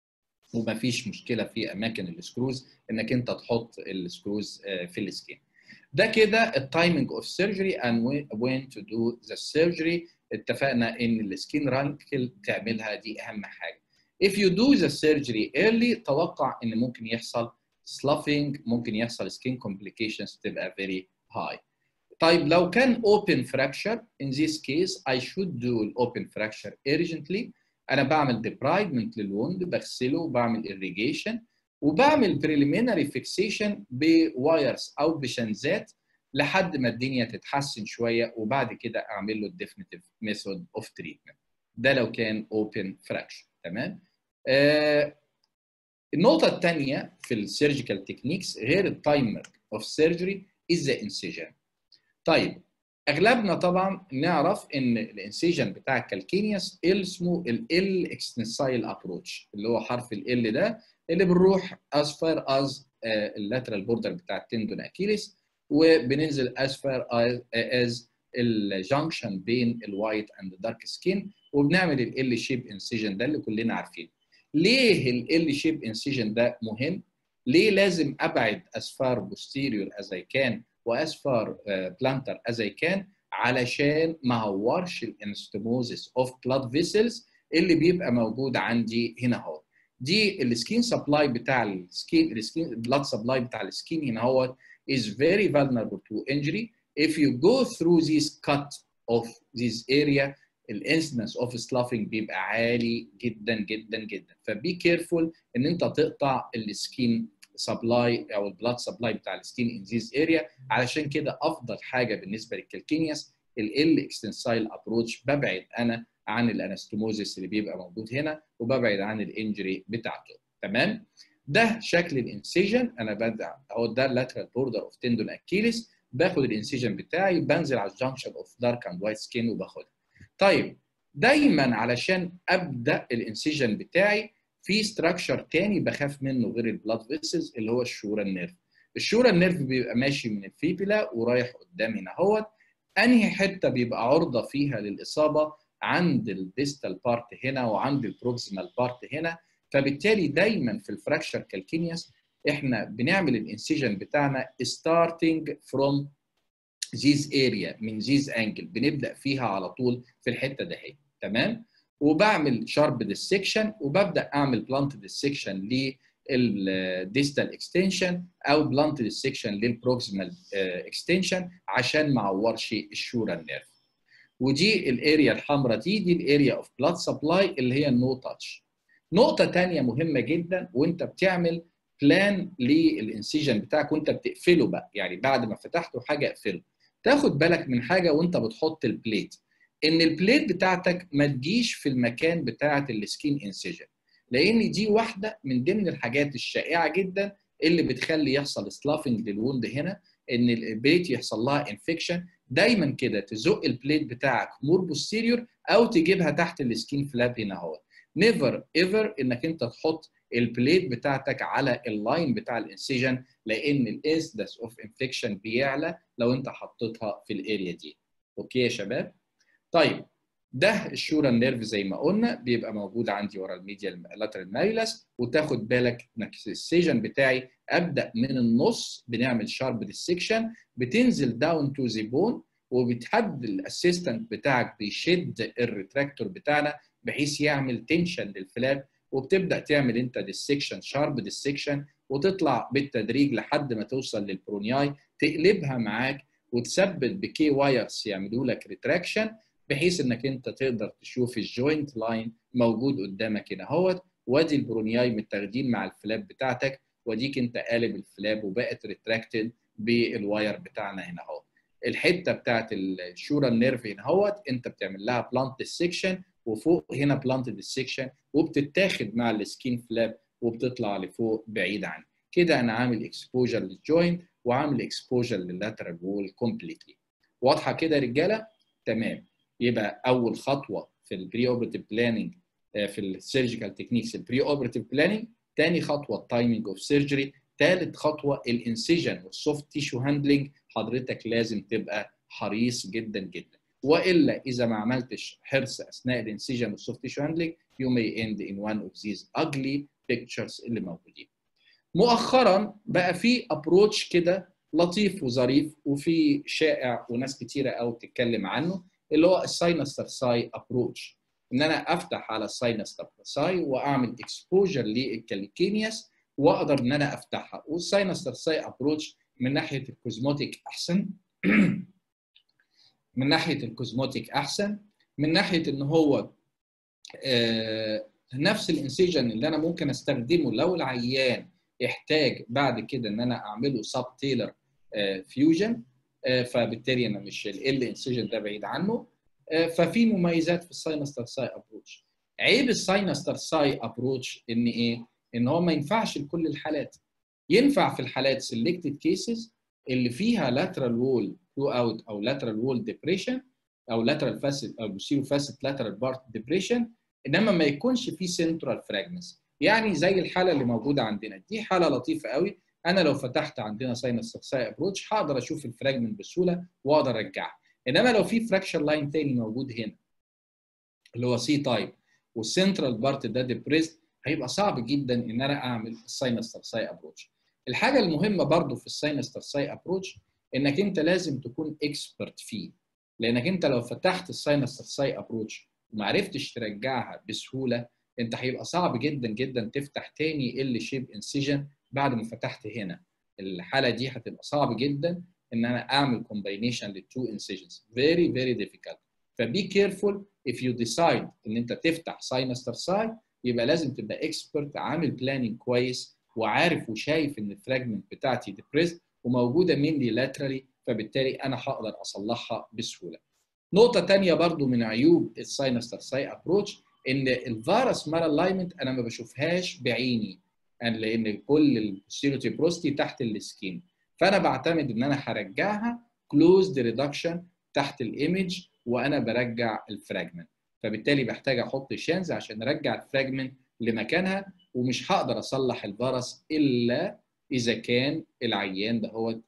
وما فيش مشكله في اماكن السكروز انك انت تحط السكروز في السكين ده كده التايمنج اوف سيرجري اند وين تو دو ذا سيرجري اتفقنا ان السكين رانكل تعملها دي اهم حاجه if you do the surgery early توقع ان ممكن يحصل sloughing ممكن يحصل skin complications تبقى very high طيب لو كان open fracture in this case I should do an open fracture urgently انا بعمل debridement للوند بغسله وبعمل irrigation وبعمل preliminary fixation بوايرز او بشنزات لحد ما الدنيا تتحسن شويه وبعد كده اعمل له definitive method of treatment ده لو كان open fracture تمام آه النقطة الثانية في السيرجيكال تكنيكس غير التايمر اوف سيرجري از ذا انسيجن. طيب اغلبنا طبعا نعرف ان الانسيجن بتاع الكالكينياس اسمه ال اكستنسايل ابروتش اللي هو حرف ال ده اللي بنروح as far as اللاترال بوردر بتاع التندون اكيليس وبننزل as far as, as الجنكشن بين الوايت اند دارك سكين وبنعمل ال شيب انسيجن ده اللي كلنا عارفينه. ليه ال شيب انسيجن ده مهم؟ ليه لازم ابعد as far posterior as I can و as far uh, plantar as I can علشان ما هورش الانستموزيس اوف بلاد فيسلز اللي بيبقى موجود عندي هنا اهو. دي السكين سبلاي بتاع السكين السكين بلاد سبلاي بتاع السكين هنا اهو is very vulnerable to injury if you go through this cut of this area الانسنس اوف سلافنج بيبقى عالي جدا جدا جدا فبي كيرفول ان انت تقطع السكين سبلاي او البلاد سبلاي بتاع السكين ان ذيس اريا علشان كده افضل حاجه بالنسبه للكالكينياس ال اكستنسايل ابروتش ببعد انا عن الانستموزيس اللي بيبقى موجود هنا وببعد عن الانجري بتاعته تمام ده شكل الانسيجن انا بدع اهو ده اللاترال بوردر اوف تندون اكيليس باخد الانسيجن بتاعي بنزل على الجنكشن اوف دارك اند وايت سكين وباخدها طيب دايما علشان ابدا الانسيجن بتاعي في ستراكشر تاني بخاف منه غير البلاد فيسلز اللي هو الشورى النيرف الشورى النيرف بيبقى ماشي من الفيبيلا ورايح قدام هنا اهوت انهي حته بيبقى عرضه فيها للاصابه عند الديستال بارت هنا وعند البروكسيمال بارت هنا فبالتالي دايما في الفراكشر كالكينياس احنا بنعمل الانسيجن بتاعنا starting from this area من this angle بنبدا فيها على طول في الحته دهي تمام وبعمل شارب ديسكشن وببدا اعمل بلانت ديسكشن للديستال اكستنشن او بلانت ديسكشن للبروكسيمال اكستنشن عشان ما اعورش الشورى النيرف ودي الاريا الحمراء دي دي الاريا اوف بلاد سبلاي اللي هي النو تاتش نقطه ثانيه مهمه جدا وانت بتعمل بلان للانسيجن بتاعك وانت بتقفله بقى يعني بعد ما فتحته حاجه اقفله تاخد بالك من حاجه وانت بتحط البليت ان البليت بتاعتك ما تجيش في المكان بتاعه السكين انسيجن لان دي واحده من ضمن الحاجات الشائعه جدا اللي بتخلي يحصل سلافنج للوند هنا ان البليت يحصل لها انفكشن دايما كده تزق البليت بتاعك مور بوستيريور او تجيبها تحت السكين فلاب هنا اهو نيفر ايفر انك انت تحط البليت بتاعتك على اللاين بتاع الانسيجن لان الانسدس اوف انفكشن بيعلى لو انت حطيتها في الاريا دي اوكي يا شباب طيب ده الشورا نيرف زي ما قلنا بيبقى موجود عندي ورا الميديا لاترال مايلس وتاخد بالك انك السيجن بتاعي ابدا من النص بنعمل شارب ديسكشن بتنزل داون تو ذا بون وبتحد الاسيستنت بتاعك بيشد الريتراكتور بتاعنا بحيث يعمل تنشن للفلاب وبتبدا تعمل انت ديسكشن شارب ديسكشن وتطلع بالتدريج لحد ما توصل للبرونياي تقلبها معاك وتثبت بكي وايرز يعملوا لك ريتراكشن بحيث انك انت تقدر تشوف الجوينت لاين موجود قدامك هنا اهوت وادي البرونياي متاخدين مع الفلاب بتاعتك واديك انت قالب الفلاب وبقت ريتراكتد بالواير بتاعنا هنا اهو الحته بتاعت الشورا نيرف هنا اهوت انت بتعمل لها بلانت ديسكشن وفوق هنا بلانت ديسكشن وبتتاخد مع السكين فلاب وبتطلع لفوق بعيد عنك كده انا عامل اكسبوجر للجوينت وعامل اكسبوجر لللاترال وول كومبليتلي واضحه كده يا رجاله تمام يبقى اول خطوه في البري اوبرتيف بلاننج في السيرجيكال تكنيكس البري اوبرتيف بلاننج ثاني خطوه التايمنج اوف سيرجري ثالث خطوه الانسيجن والسوفت تيشو هاندلنج حضرتك لازم تبقى حريص جدا جدا والا اذا ما عملتش حرص اثناء الانسيجن والسوفت تيشو هاندلنج you may end in one of these ugly pictures اللي موجودين. مؤخرا بقى في ابروتش كده لطيف وظريف وفي شائع وناس كتيره قوي بتتكلم عنه اللي هو الساينس ساي ابروتش ان انا افتح على الساينس ساي واعمل اكسبوجر للكاليكينياس واقدر ان انا افتحها والساينس ساي ابروتش من ناحيه الكوزموتيك احسن من ناحيه الكوزموتيك احسن من ناحيه ان هو آه نفس الانسيجن اللي انا ممكن استخدمه لو العيان يحتاج بعد كده ان انا اعمله سب تيلر آه فيوجن آه فبالتالي انا مش ال انسيجن ده بعيد عنه ففي مميزات في الساينس ساي ابروتش عيب الساينس ساي ابروتش ان ايه ان هو ما ينفعش لكل الحالات ينفع في الحالات سيلكتد كيسز اللي فيها lateral wall through out او lateral wall depression او lateral facet او posterior facet lateral part depression انما ما يكونش فيه central fragments يعني زي الحاله اللي موجوده عندنا دي حاله لطيفه قوي انا لو فتحت عندنا ساينس ساي ابروتش هقدر اشوف الفراجمنت بسهوله واقدر ارجعها انما لو في فراكشر لاين تاني موجود هنا اللي هو سي تايب والسنترال بارت ده ديبريست هيبقى صعب جدا ان انا اعمل الساينس ساي ابروتش الحاجه المهمه برضو في الساينس ساي ابروتش انك انت لازم تكون اكسبرت فيه لانك انت لو فتحت الساينس ساي ابروتش وما عرفتش ترجعها بسهوله انت هيبقى صعب جدا جدا تفتح تاني ال شيب انسيجن بعد ما فتحت هنا الحاله دي هتبقى صعب جدا ان انا اعمل كومباينيشن للتو انسيجنز فيري فيري ديفيكالت فبي كيرفول if you decide ان انت تفتح ساينستر ساي يبقى لازم تبقى اكسبرت عامل بلاننج كويس وعارف وشايف ان الفراجمنت بتاعتي ديبريست وموجوده مني لاترالي فبالتالي انا هقدر اصلحها بسهوله. نقطه ثانيه برضو من عيوب الساينستر ساي ابروتش ان الفيروس مال الاينمنت انا ما بشوفهاش بعيني لان كل السيروتي بروستي تحت السكين فانا بعتمد ان انا هرجعها كلوزد ريدكشن تحت الايمج وانا برجع الفراجمنت فبالتالي بحتاج احط شانز عشان ارجع الفراجمنت لمكانها ومش هقدر اصلح الفيروس الا اذا كان العيان ده هو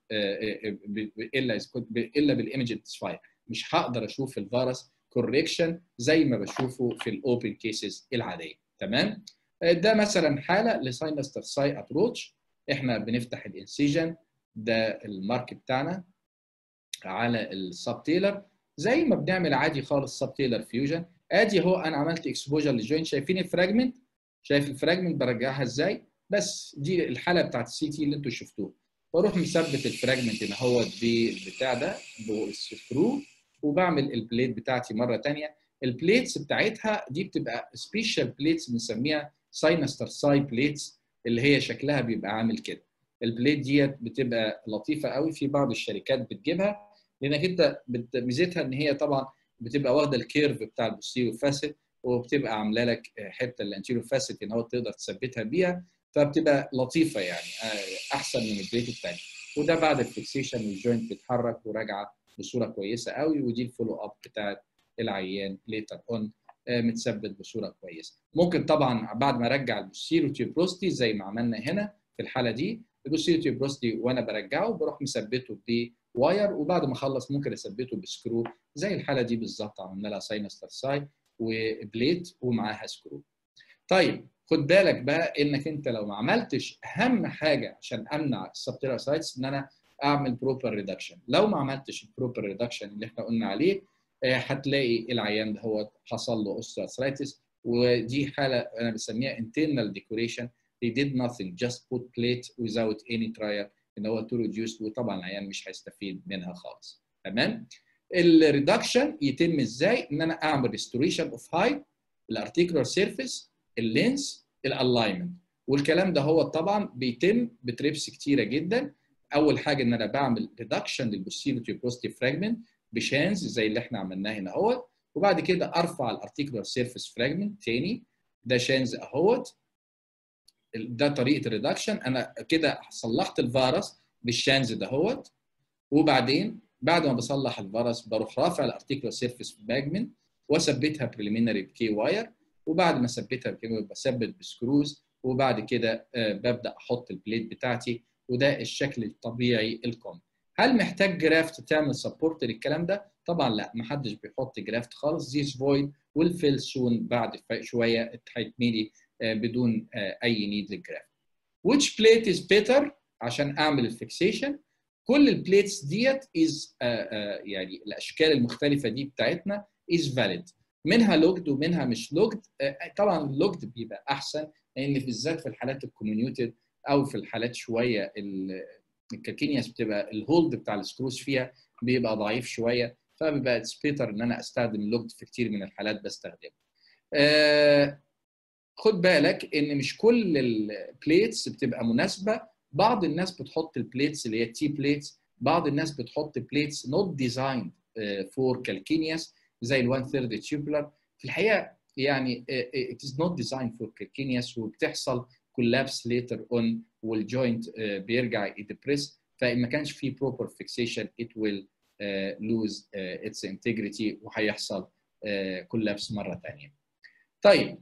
الا الا بالايمج انتسفاير مش هقدر اشوف الفيروس كوريكشن زي ما بشوفه في الاوبن كيسز العاديه تمام ده مثلا حاله لساينستر ساي ابروتش احنا بنفتح الانسيجن ده المارك بتاعنا على السب تيلر زي ما بنعمل عادي خالص سب تيلر فيوجن ادي اهو انا عملت اكسبوجر للجوينت شايفين الفراجمنت شايف الفراجمنت برجعها ازاي بس دي الحاله بتاعت السي تي اللي انتم شفتوها بروح مثبت الفراجمنت هنا هو بالبتاع ده بالسكرو وبعمل البليت بتاعتي مره ثانيه البليتس بتاعتها دي بتبقى سبيشال بليتس بنسميها ساينستر ساي بليتس اللي هي شكلها بيبقى عامل كده البليت ديت بتبقى لطيفه قوي في بعض الشركات بتجيبها لانك انت ميزتها ان هي طبعا بتبقى واخده الكيرف بتاع البوستيريو فاسيت وبتبقى عامله لك حته الانتيريو فاسيت ان هو تقدر تثبتها بيها فبتبقى لطيفه يعني احسن من البليت الثانيه وده بعد الفيكسيشن والجوينت بيتحرك وراجعه بصوره كويسه قوي ودي الفولو اب بتاعت العيان ليتر اون متثبت بصوره كويسه ممكن طبعا بعد ما ارجع البوستيريو تيوبروستي زي ما عملنا هنا في الحاله دي البوستيريو تيوبروستي وانا برجعه بروح مثبته بواير وبعد ما اخلص ممكن اثبته بسكرو زي الحاله دي بالظبط عملنا لها ساينس ترساي وبليت ومعاها سكرو طيب خد بالك بقى انك انت لو ما عملتش اهم حاجه عشان امنع السبتيرا سايتس ان انا اعمل بروبر ريدكشن لو ما عملتش البروبر ريدكشن اللي احنا قلنا عليه هتلاقي العيان ده هو حصل له اوستيوارثرايتس ودي حاله انا بسميها internal decoration they did nothing just put plate without any trial ان هو to reduce وطبعا العيان مش هيستفيد منها خالص تمام الريدكشن يتم ازاي ان انا اعمل restoration of height الارتيكولار سيرفيس اللينس الالاينمنت والكلام ده هو طبعا بيتم بتريبس كتيره جدا اول حاجه ان انا بعمل ريدكشن للبوستيريو تيوبروستي فراجمنت بشانز زي اللي احنا عملناه هنا اهوت وبعد كده ارفع الارتيكولار سيرفيس فراجمنت تاني ده شانز اهوت ده طريقه الريدكشن انا كده صلحت الفيروس بالشانز دهوت وبعدين بعد ما بصلح الفيروس بروح رافع الارتيكولار سيرفيس فراجمنت واثبتها بريليمينري بكي واير وبعد ما ثبتها بكي بثبت بسكروز وبعد كده ببدا احط البليت بتاعتي وده الشكل الطبيعي الكومن هل محتاج جرافت تعمل سبورت للكلام ده؟ طبعا لا ما حدش بيحط جرافت خالص زيس فويد والفيل سون بعد شويه هيتملي بدون اي نيد للجرافت. which plate is better عشان اعمل الفيكسيشن كل البليتس ديت از يعني الاشكال المختلفه دي بتاعتنا از valid منها لوجد ومنها مش لوجد طبعا اللوجد بيبقى احسن لان بالذات في الحالات الكوميونيوتد او في الحالات شويه الكاكينياس بتبقى الهولد بتاع السكروز فيها بيبقى ضعيف شويه فبيبقى اتس بيتر ان انا استخدم اللوجد في كتير من الحالات بستخدمه. آه خد بالك ان مش كل البليتس بتبقى مناسبه بعض الناس بتحط البليتس اللي هي تي بليتس بعض الناس بتحط بليتس نوت ديزايند فور كالكينياس زي ال 1 ثيرد تيوبولار في الحقيقه يعني it is not designed for calcaneus وبتحصل كولابس ليتر اون والجوينت بيرجع يدبريس فان ما كانش في بروبر فيكسيشن it will uh, lose uh, its integrity وهيحصل كولابس uh, مره ثانيه. طيب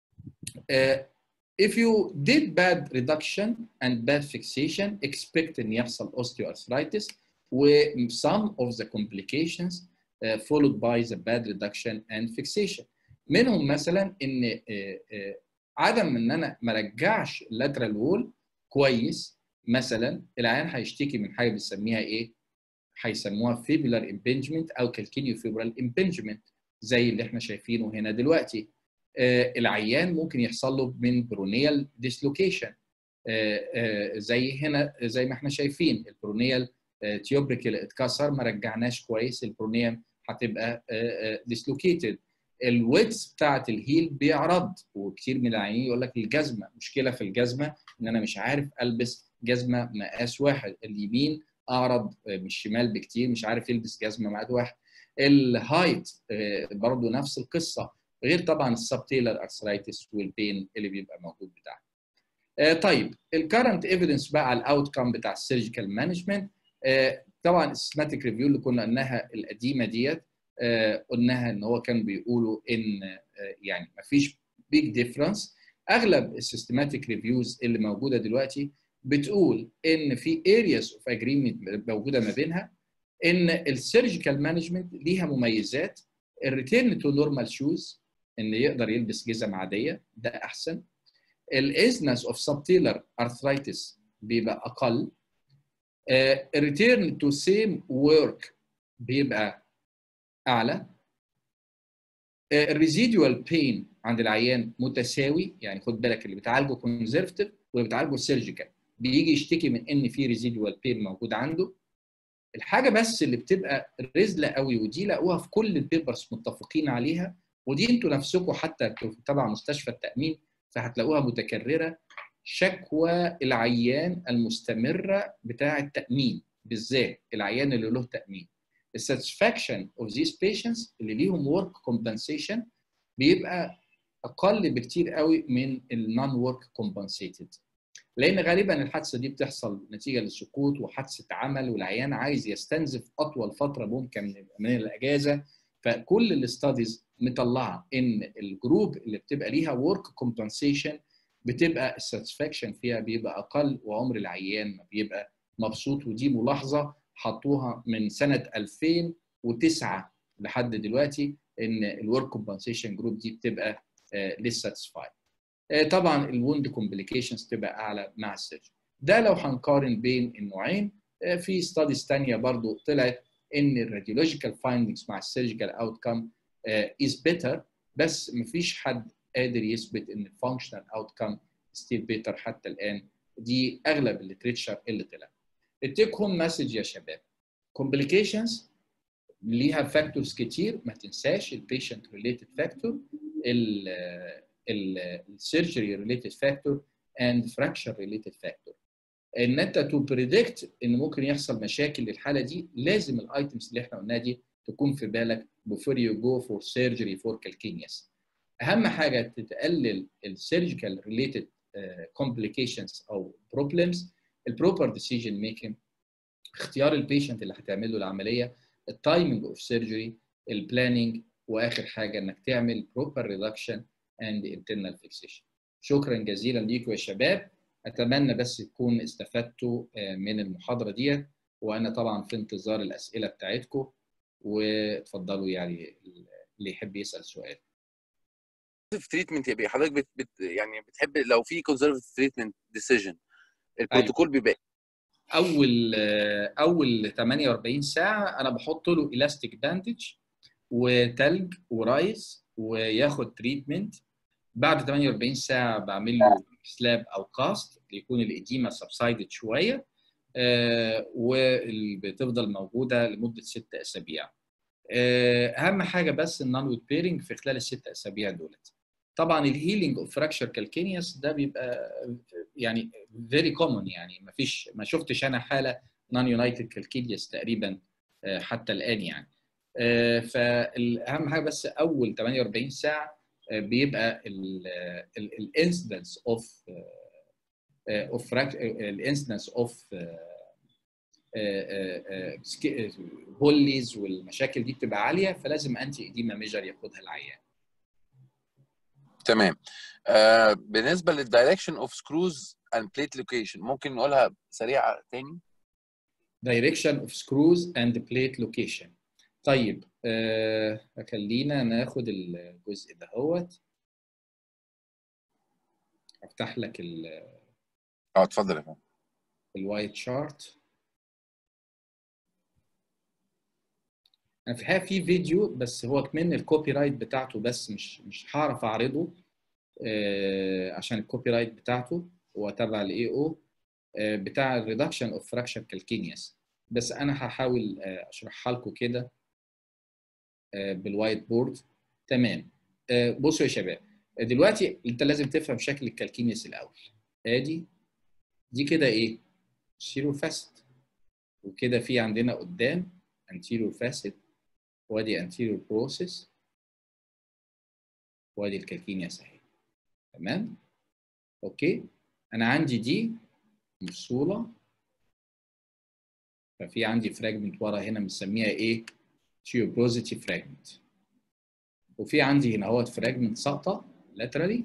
uh, if you did bad reduction and bad fixation expect ان يحصل osteoarthritis و some of the complications uh, followed by the bad reduction and fixation منهم مثلا ان uh, uh, عدم ان انا ما رجعش اللاترال وول كويس مثلا العيان هيشتكي من حاجه بنسميها ايه؟ هيسموها فيبولار امبنجمنت او كالكينيو فيبرال امبنجمنت زي اللي احنا شايفينه هنا دلوقتي. آه العيان ممكن يحصل له من برونيال ديسلوكيشن آه آه زي هنا زي ما احنا شايفين البرونيال تيوبريكل اتكسر ما رجعناش كويس البرونيوم هتبقى ديسلوكيتد الويتس بتاعت الهيل بيعرض وكتير من العيانين يقول لك الجزمه مشكله في الجزمه ان انا مش عارف البس جزمه مقاس واحد اليمين اعرض من الشمال بكتير مش عارف يلبس جزمه مقاس واحد الهايت برضو نفس القصه غير طبعا السبتيلر ارثرايتس والبين اللي بيبقى موجود بتاعها طيب الكرنت ايفيدنس بقى على الاوت كام بتاع السيرجيكال مانجمنت طبعا السيستماتيك ريفيو اللي كنا قلناها القديمه ديت آه قلناها ان هو كان بيقولوا ان آه يعني ما فيش بيج ديفرنس اغلب السيستماتيك ريفيوز اللي موجوده دلوقتي بتقول ان في ارياز اوف اجريمنت موجوده ما بينها ان السيرجيكال مانجمنت ليها مميزات الريتيرن تو نورمال شوز ان يقدر يلبس جزم عاديه ده احسن الازنس اوف سبتيلر ارثرايتس بيبقى اقل الريتيرن تو سيم ورك بيبقى اعلى الريزيدوال بين عند العيان متساوي يعني خد بالك اللي بتعالجه كونزرفتيف واللي بتعالجه سيرجيكال بيجي يشتكي من ان في ريزيدوال بين موجود عنده الحاجه بس اللي بتبقى رزله قوي ودي لقوها في كل البيبرز متفقين عليها ودي انتوا نفسكم حتى تبع مستشفى التامين فهتلاقوها متكرره شكوى العيان المستمره بتاع التامين بالذات العيان اللي له تامين الساتسفاكشن اوف these patients اللي ليهم ورك كومبنسيشن بيبقى اقل بكتير قوي من النون ورك كومبنسيتد لان غالبا الحادثه دي بتحصل نتيجه للسقوط وحادثه عمل والعيان عايز يستنزف اطول فتره ممكن من, من الاجازه فكل الاستاديز مطلعه ان الجروب اللي بتبقى ليها ورك كومبنسيشن بتبقى الساتسفاكشن فيها بيبقى اقل وعمر العيان بيبقى مبسوط ودي ملاحظه حطوها من سنه 2009 لحد دلوقتي ان الورك كومبنسيشن جروب دي بتبقى للساتسفايد طبعا الوند كومبليكيشنز تبقى اعلى مع السيرجري ده لو هنقارن بين النوعين في ستاديز ثانيه برضو طلعت ان الراديولوجيكال فايندنجز مع السيرجيكال اوت كام از بيتر بس مفيش حد قادر يثبت ان الفانكشنال اوت كام ستيل بيتر حتى الان دي اغلب الليتريتشر اللي طلع التيك هوم مسج يا شباب كومبليكيشنز ليها فاكتورز كتير ما تنساش البيشنت ريليتد فاكتور السيرجري ريليتد فاكتور اند فراكشر ريليتد فاكتور ان انت تو بريدكت ان ممكن يحصل مشاكل للحاله دي لازم الايتمز اللي احنا قلناها دي تكون في بالك before you go for surgery for calcaneus اهم حاجه تتقلل السيرجيكال ريليتد complications او problems البروبر ديسيجن ميكنج اختيار البيشنت اللي هتعمل له العمليه التايمنج اوف سيرجري البلاننج واخر حاجه انك تعمل بروبر ريدكشن اند انترنال فيكسيشن شكرا جزيلا ليكم يا شباب اتمنى بس تكون استفدتوا من المحاضره ديت وانا طبعا في انتظار الاسئله بتاعتكم واتفضلوا يعني اللي يحب يسال سؤال في تريتمنت يا بيه حضرتك بت بت يعني بتحب لو في كونسرفتيف تريتمنت ديسيجن البروتوكول أيوة. بيبقى اول اول 48 ساعه انا بحط له الاستيك باندج وتلج ورايس وياخد تريتمنت بعد 48 ساعه بعمل له سلاب او كاست يكون الاديمه سبسايدد شويه آه وبتفضل موجوده لمده ست اسابيع آه اهم حاجه بس النون ويت بيرنج في خلال الست اسابيع دولت طبعا الهيلينج اوف فراكشر كالكينيوس ده بيبقى يعني فيري كومون يعني ما فيش ما شفتش انا حاله نون يونايتد كالكينيوس تقريبا آه حتى الان يعني فالاهم حاجه بس اول 48 ساعه بيبقى الانسيدنس اوف اوف الانسيدنس اوف هوليز والمشاكل دي بتبقى عاليه فلازم انتي اديما ميجر ياخدها العيان تمام آه بالنسبه للدايركشن اوف سكروز اند بليت لوكيشن ممكن نقولها سريعه تاني direction of screws and plate location طيب آه خلينا ناخد الجزء دهوت افتح لك ال اه اتفضل يا فندم الوايت شارت انا في الحقيقه في فيديو بس هو كمان الكوبي رايت بتاعته بس مش مش هعرف اعرضه آه عشان الكوبي رايت بتاعته هو تبع الاي او آه بتاع الريدكشن اوف فراكشر كالكينياس بس انا هحاول آه اشرحها لكم كده بالوايت بورد تمام بصوا يا شباب دلوقتي انت لازم تفهم شكل الكالكينيس الاول ادي دي كده ايه سيرو فاسد وكده في عندنا قدام انتيريور فاسد وادي انتيريور بروسيس وادي الكالكينيس اهي تمام اوكي انا عندي دي مفصوله ففي عندي فراجمنت ورا هنا بنسميها ايه تيوبروزيتي فراجمنت وفي عندي هنا اهوت فراجمنت ساقطه لاترالي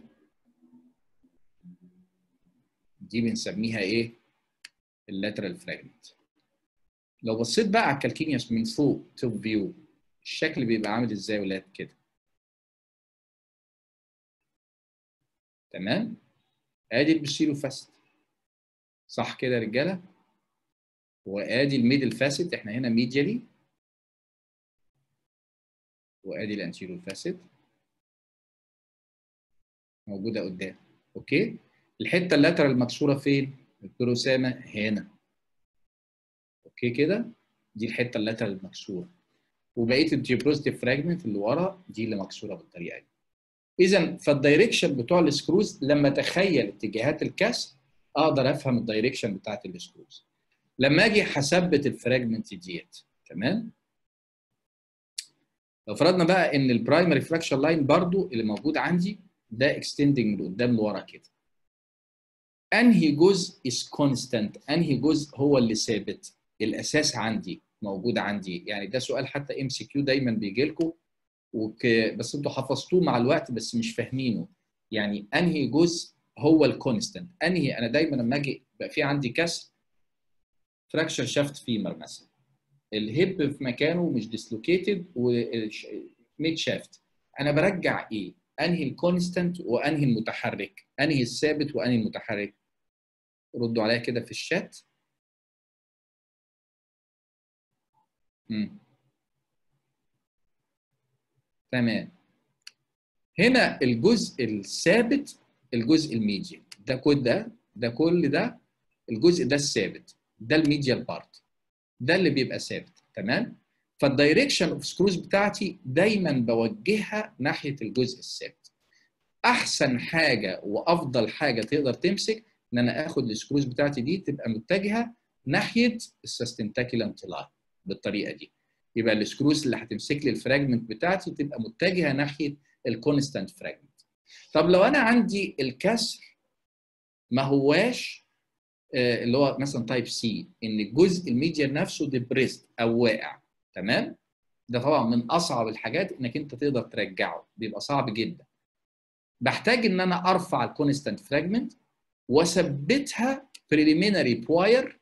دي بنسميها ايه اللاترال فراجمنت لو بصيت بقى على الكالكينيوس من فوق توب فيو الشكل بيبقى عامل ازاي ولاد كده تمام ادي البسيلو فاسد صح كده يا رجاله وادي الميدل فاسد احنا هنا ميديالي وادي الانتيريور فاسد موجوده قدام اوكي الحته اللاترال المكسوره فين البروسامه هنا اوكي كده دي الحته اللاترال المكسوره وبقيه الجيبروستيف فراجمنت اللي ورا دي اللي مكسوره بالطريقه دي اذا فالدايركشن بتوع السكروز لما اتخيل اتجاهات الكسر اقدر افهم الدايركشن بتاعت السكروز لما اجي هثبت الفراجمنت ديت تمام لو فرضنا بقى ان البرايمري فراكشر لاين برضو اللي موجود عندي ده اكستندنج من قدام لورا كده انهي جزء از كونستانت انهي جزء هو اللي ثابت الاساس عندي موجود عندي يعني ده سؤال حتى ام سي كيو دايما بيجي لكم وك... بس انتوا حفظتوه مع الوقت بس مش فاهمينه يعني انهي جزء هو الكونستنت انهي انا دايما لما اجي بقى في عندي كسر فراكشر شافت فيمر مثلا الهيب في مكانه مش ديسلوكيتد وميد شافت انا برجع ايه انهي الكونستنت وانهي المتحرك انهي الثابت وانهي المتحرك ردوا عليا كده في الشات مم. تمام هنا الجزء الثابت الجزء الميديال ده كل ده ده كل ده الجزء ده الثابت ده الميديال بارت ده اللي بيبقى ثابت تمام فالدايركشن اوف سكروز بتاعتي دايما بوجهها ناحيه الجزء الثابت احسن حاجه وافضل حاجه تقدر تمسك ان انا اخد السكروز بتاعتي دي تبقى متجهه ناحيه السستنتاكيلم تلاي بالطريقه دي يبقى السكروز اللي هتمسك لي الفراجمنت بتاعتي تبقى متجهه ناحيه الكونستانت فراجمنت طب لو انا عندي الكسر ما هواش اللي هو مثلا تايب سي ان الجزء الميديا نفسه ديبريست او واقع تمام ده طبعا من اصعب الحاجات انك انت تقدر ترجعه بيبقى صعب جدا بحتاج ان انا ارفع الكونستانت فراجمنت واثبتها بريليمينري بواير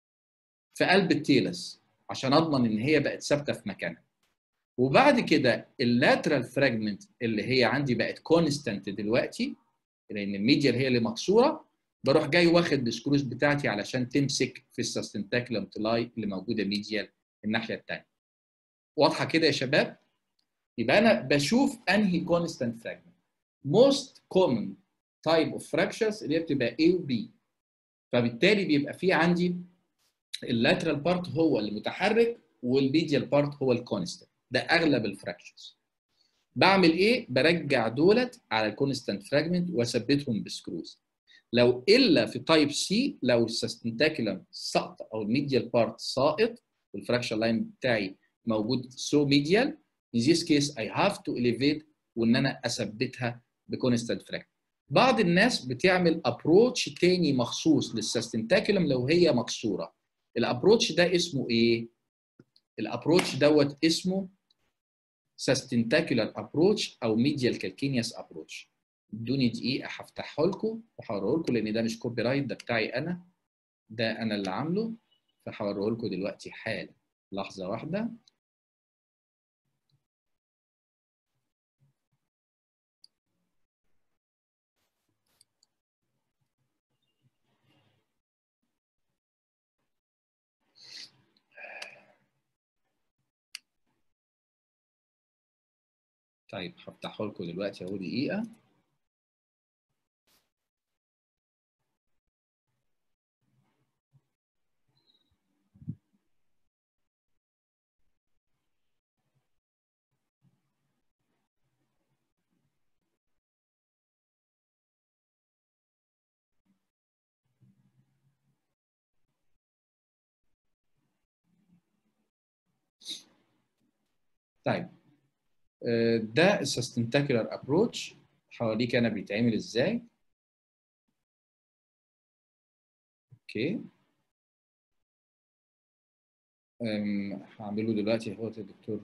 في قلب التيلس عشان اضمن ان هي بقت ثابته في مكانها وبعد كده اللاترال فراجمنت اللي هي عندي بقت كونستانت دلوقتي لان الميديال هي اللي مكسوره بروح جاي واخد السكروز بتاعتي علشان تمسك في السستنتاكلم تلاي اللي موجوده ميديال الناحيه الثانيه واضحه كده يا شباب يبقى انا بشوف انهي كونستانت فراجمنت موست كومن تايب اوف فراكشرز اللي هي بتبقى A و B فبالتالي بيبقى في عندي اللاترال بارت هو اللي متحرك والميديال بارت هو الكونستانت ده اغلب الفراكشرز بعمل ايه برجع دولت على الكونستانت فراجمنت واثبتهم بسكروز لو الا في تايب سي لو السستنتاكلم سقط او الميديال بارت ساقط والفراكشر لاين بتاعي موجود سو ميديال in this case I have to elevate وان انا اثبتها بكونستانت فراجمنت بعض الناس بتعمل ابروتش تاني مخصوص للسستنتاكلم لو هي مكسوره الابروتش ده اسمه ايه الابروتش دوت اسمه سستنتاكولار ابروتش او ميديال كالكينياس ابروتش ادوني دقيقه هفتحه لكم وهوريه لكم لان ده مش كوبي رايت ده بتاعي انا ده انا اللي عامله فهوريه لكم دلوقتي حالا لحظه واحده طيب هفتحه لكم دلوقتي اهو دقيقة طيب ده السستنتاكولار ابروتش هوريك انا بيتعمل ازاي اوكي هعمله دلوقتي اهوت يا دكتور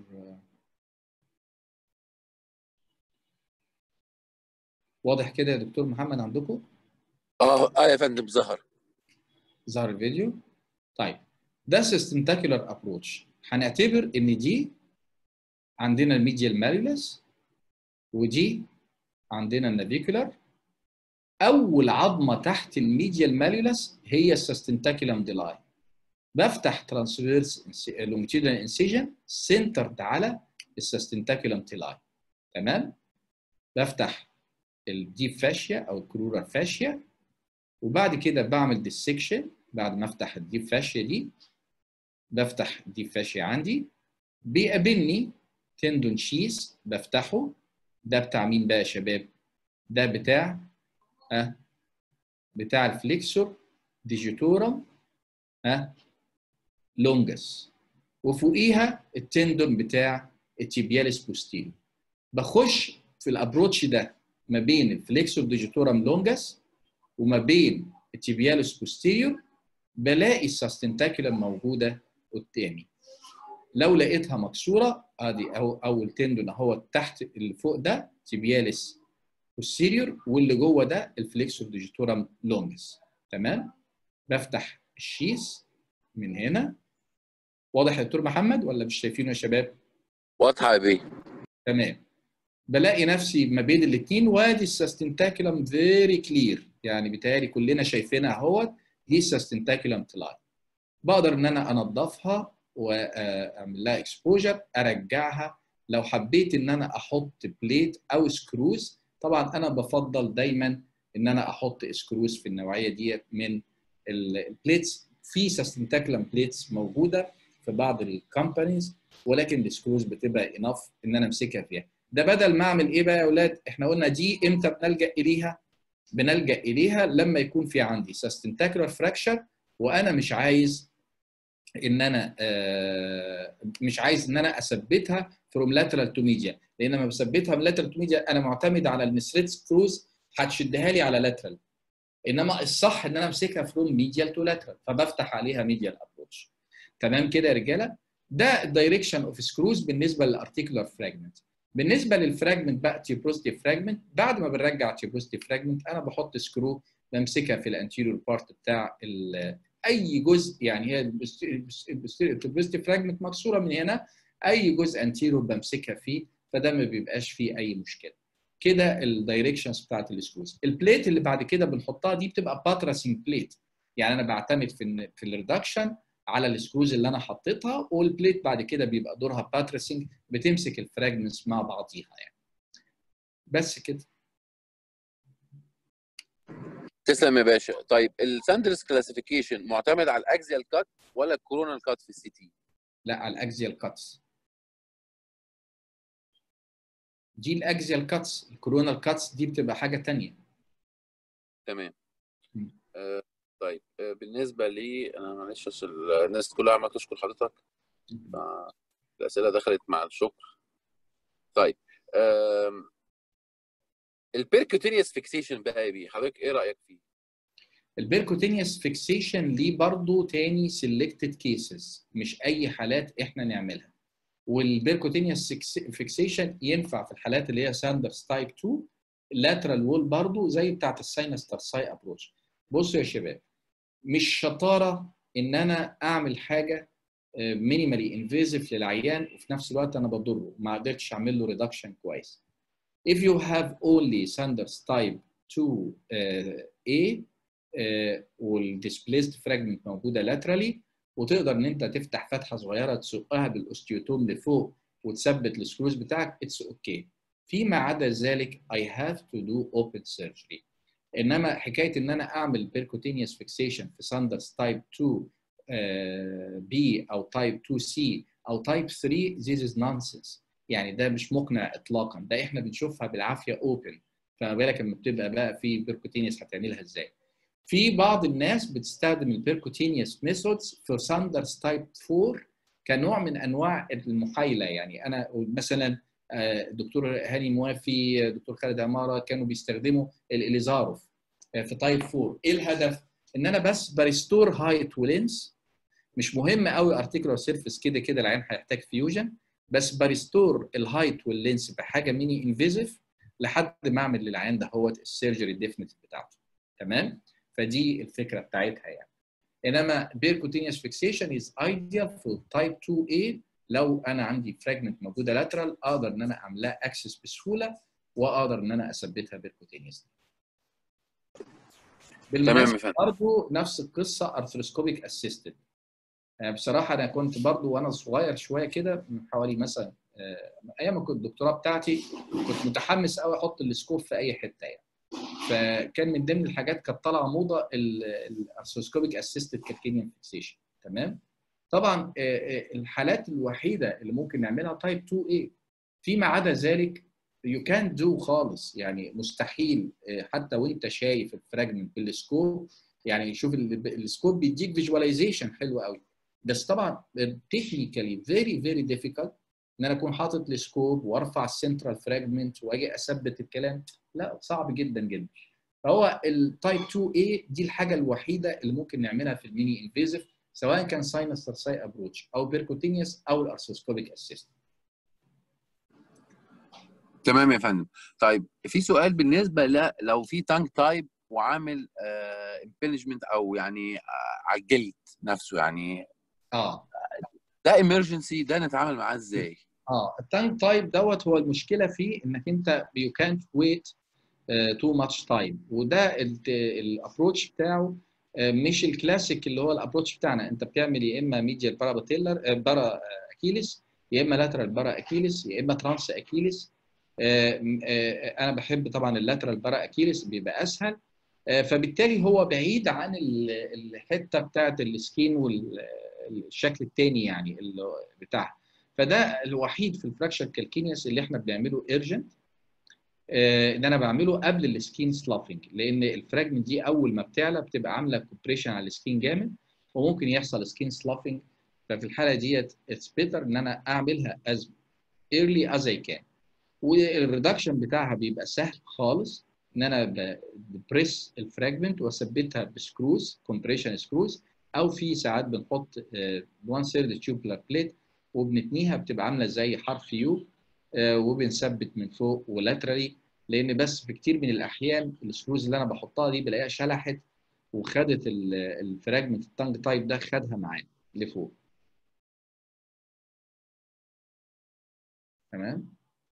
واضح كده يا دكتور محمد عندكم اه اه يا فندم ظهر ظهر الفيديو طيب ده سستنتاكولار ابروتش هنعتبر ان دي عندنا الميديال ماليولس ودي عندنا النافيكولار اول عظمه تحت الميديال ماليولس هي السستنتاكولم ديلاي بفتح ترانسفيرس لونجيتودينال انسيجن سنترد على السستنتاكولم تيلاي تمام بفتح الديب فاشيا او الكرورال فاشيا وبعد كده بعمل ديسكشن بعد ما افتح الديب فاشيا دي بفتح الديب فاشيا عندي بيقابلني تندون شيس بفتحه ده بتاع مين بقى يا شباب ده بتاع أه بتاع الفليكسور ديجيتورم أه لونجس وفوقيها التندون بتاع التيبياليس بوستيريو بخش في الابروتش ده ما بين الفليكسور ديجيتورم لونجس وما بين التيبياليس بوستيريو بلاقي السستنتاكولم موجوده قدامي لو لقيتها مكسوره ادي أو اول تندون اهو تحت اللي فوق ده تيبياليس والسيريور واللي جوه ده الفليكسور ديجيتورم لونجس تمام بفتح الشيس من هنا واضح يا دكتور محمد ولا مش شايفينه يا شباب واضحه يا بيه تمام بلاقي نفسي ما بين الاثنين وادي السستنتاكولم فيري كلير يعني بيتهيألي كلنا شايفينها اهوت دي السستنتاكولم تلاي بقدر ان انا انضفها واعمل لها اكسبوجر ارجعها لو حبيت ان انا احط بليت او سكروز طبعا انا بفضل دايما ان انا احط سكروز في النوعيه دي من البليتس في سستنتاكولم بليتس موجوده في بعض الكومبانيز ولكن السكروز بتبقى انف ان انا امسكها فيها ده بدل ما اعمل ايه بقى يا اولاد احنا قلنا دي امتى بنلجا اليها بنلجا اليها لما يكون في عندي سستنتاكولار فراكشر وانا مش عايز ان انا آه مش عايز ان انا اثبتها فروم لاترال تو ميديا لان لما بثبتها من لاترال تو ميديا انا معتمد على ان ثريد سكروز هتشدها لي على لاترال انما الصح ان انا امسكها فروم ميديال تو لاترال فبفتح عليها ميديال ابروتش تمام كده يا رجاله ده الدايركشن اوف سكروز بالنسبه للارتيكولار فراجمنت بالنسبه للفراجمنت بقى تيبروستيف فراجمنت بعد ما بنرجع تيبروستيف فراجمنت انا بحط سكرو بمسكها في الانتيريور بارت بتاع اي جزء يعني هي التيبروستيف فراجمنت مكسوره من هنا اي جزء انتيريور بمسكها فيه فده ما بيبقاش فيه اي مشكله كده الدايركشنز بتاعت السكروز البليت اللي بعد كده بنحطها دي بتبقى باتراسنج بليت يعني انا بعتمد في في الريدكشن على السكروز اللي انا حطيتها والبليت بعد كده بيبقى دورها باترسنج بتمسك الفراجمنتس مع بعضيها يعني بس كده تسلم يا باشا طيب الساندرز كلاسيفيكيشن معتمد على الاكزيال كات ولا الكورونال كات في السي تي لا على الاكزيال كاتس دي الاكزيال كاتس الكورونال كاتس دي بتبقى حاجه ثانيه تمام آه طيب بالنسبه لي انا معلش اصل الناس كلها عماله تشكر حضرتك الاسئله دخلت مع الشكر طيب البيركوتينيوس فيكسيشن بقى يا بيه حضرتك ايه رايك فيه؟ البيركوتينيوس فيكسيشن ليه برضه تاني سيلكتد كيسز مش اي حالات احنا نعملها والبيركوتينيوس فيكسيشن ينفع في الحالات اللي هي ساندرز تايب 2 لاترال وول برضه زي بتاعت الساينس ترساي ابروش بصوا يا شباب مش شطاره ان انا اعمل حاجه مينيمالي انفيزيف للعيان وفي نفس الوقت انا بضره ما قدرتش اعمل له ريدكشن كويس if you have only Sanders type 2 uh, A uh, والديسبليسد فراجمنت موجوده laterally وتقدر ان انت تفتح فتحه صغيره تسقها بالاوستيوتوم لفوق وتثبت السكروز بتاعك اتس اوكي okay. فيما عدا ذلك I have to do open surgery انما حكايه ان انا اعمل بيركوتينيوس فيكسيشن في ساندرز تايب 2 بي او تايب 2 سي او تايب 3 this is nonsense يعني ده مش مقنع اطلاقا ده احنا بنشوفها بالعافيه اوبن فما بالك لما بتبقى بقى في بيركوتينيوس هتعملها ازاي في بعض الناس بتستخدم البيركوتينيوس ميثودز في ساندرز تايب 4 كنوع من انواع المحايله يعني انا مثلا دكتور هاني موافي دكتور خالد عماره كانوا بيستخدموا الاليزاروف في تايب 4 ايه الهدف ان انا بس بريستور هايت ولينس مش مهم قوي ارتيكولار سيرفيس كده كده العين هيحتاج فيوجن بس بريستور الهايت واللينس بحاجه ميني انفيزيف لحد ما اعمل للعيان ده هو السيرجري ديفينيتيف بتاعته تمام فدي الفكره بتاعتها يعني انما بيركوتينيوس فيكسيشن از ايديال في تايب 2 a لو انا عندي فراجمنت موجوده لاترال اقدر ان انا اعملها اكسس بسهوله واقدر ان انا اثبتها بيركوتينيوس بالمناسبه برضه نفس القصه ارثروسكوبيك اسيستد بصراحه انا كنت برضه وانا صغير شويه كده من حوالي مثلا ايام ما كنت الدكتوراه بتاعتي كنت متحمس قوي احط السكوب في اي حته يعني فكان من ضمن الحاجات كانت طالعه موضه الارثروسكوبيك اسيستد كالكينيوم فيكسيشن تمام طبعا الحالات الوحيده اللي ممكن نعملها تايب 2 a فيما عدا ذلك يو كان دو خالص يعني مستحيل حتى وانت شايف الفراجمنت بالسكوب يعني شوف السكوب بيديك فيجواليزيشن حلو قوي بس طبعا تكنيكالي فيري فيري ديفيكالت ان انا اكون حاطط السكوب وارفع السنترال فراجمنت واجي اثبت الكلام لا صعب جدا جدا فهو التايب 2 a دي الحاجه الوحيده اللي ممكن نعملها في الميني انفيزيف سواء كان ساينس ترساي ابروتش او بيركوتينيوس او الارثروسكوبيك اسيست تمام يا فندم طيب في سؤال بالنسبه ل لو في تانك تايب وعامل امبلجمنت او يعني آه، على الجلد نفسه يعني اه ده ايمرجنسي ده نتعامل معاه ازاي؟ اه التايم تايب دوت هو المشكله فيه انك انت يو كانت ويت تو ماتش تايم وده الابروتش بتاعه آه، مش الكلاسيك اللي هو الابروتش بتاعنا انت بتعمل يا اما ميديال بارا باتيلر بارا اكيليس يا اما لاترال بارا اكيليس يا اما ترانس اكيليس آه، آه، انا بحب طبعا اللاترال بارا اكيليس بيبقى اسهل آه، فبالتالي هو بعيد عن ال- الحته بتاعت السكين والشكل الثاني يعني اللي بتاعها فده الوحيد في الفراكشر كالكينيوس اللي احنا بنعمله ايرجنت ان انا بعمله قبل السكين سلافنج لان الفراجمنت دي اول ما بتعلى بتبقى عامله كوبريشن على السكين جامد وممكن يحصل سكين سلافنج ففي الحاله ديت اتس بيتر ان انا اعملها از ايرلي از اي كان والريدكشن بتاعها بيبقى سهل خالص ان انا ببريس الفراجمنت واثبتها بسكروز كومبريشن سكروز او في ساعات بنحط 1 ثيرد تيوبلر بليت وبنتنيها بتبقى عامله زي حرف يو وبنثبت من فوق ولاترالي لان بس في كتير من الاحيان السكروز اللي انا بحطها دي بلاقيها شلحت وخدت الفراجمنت التانج تايب ده خدها معانا لفوق تمام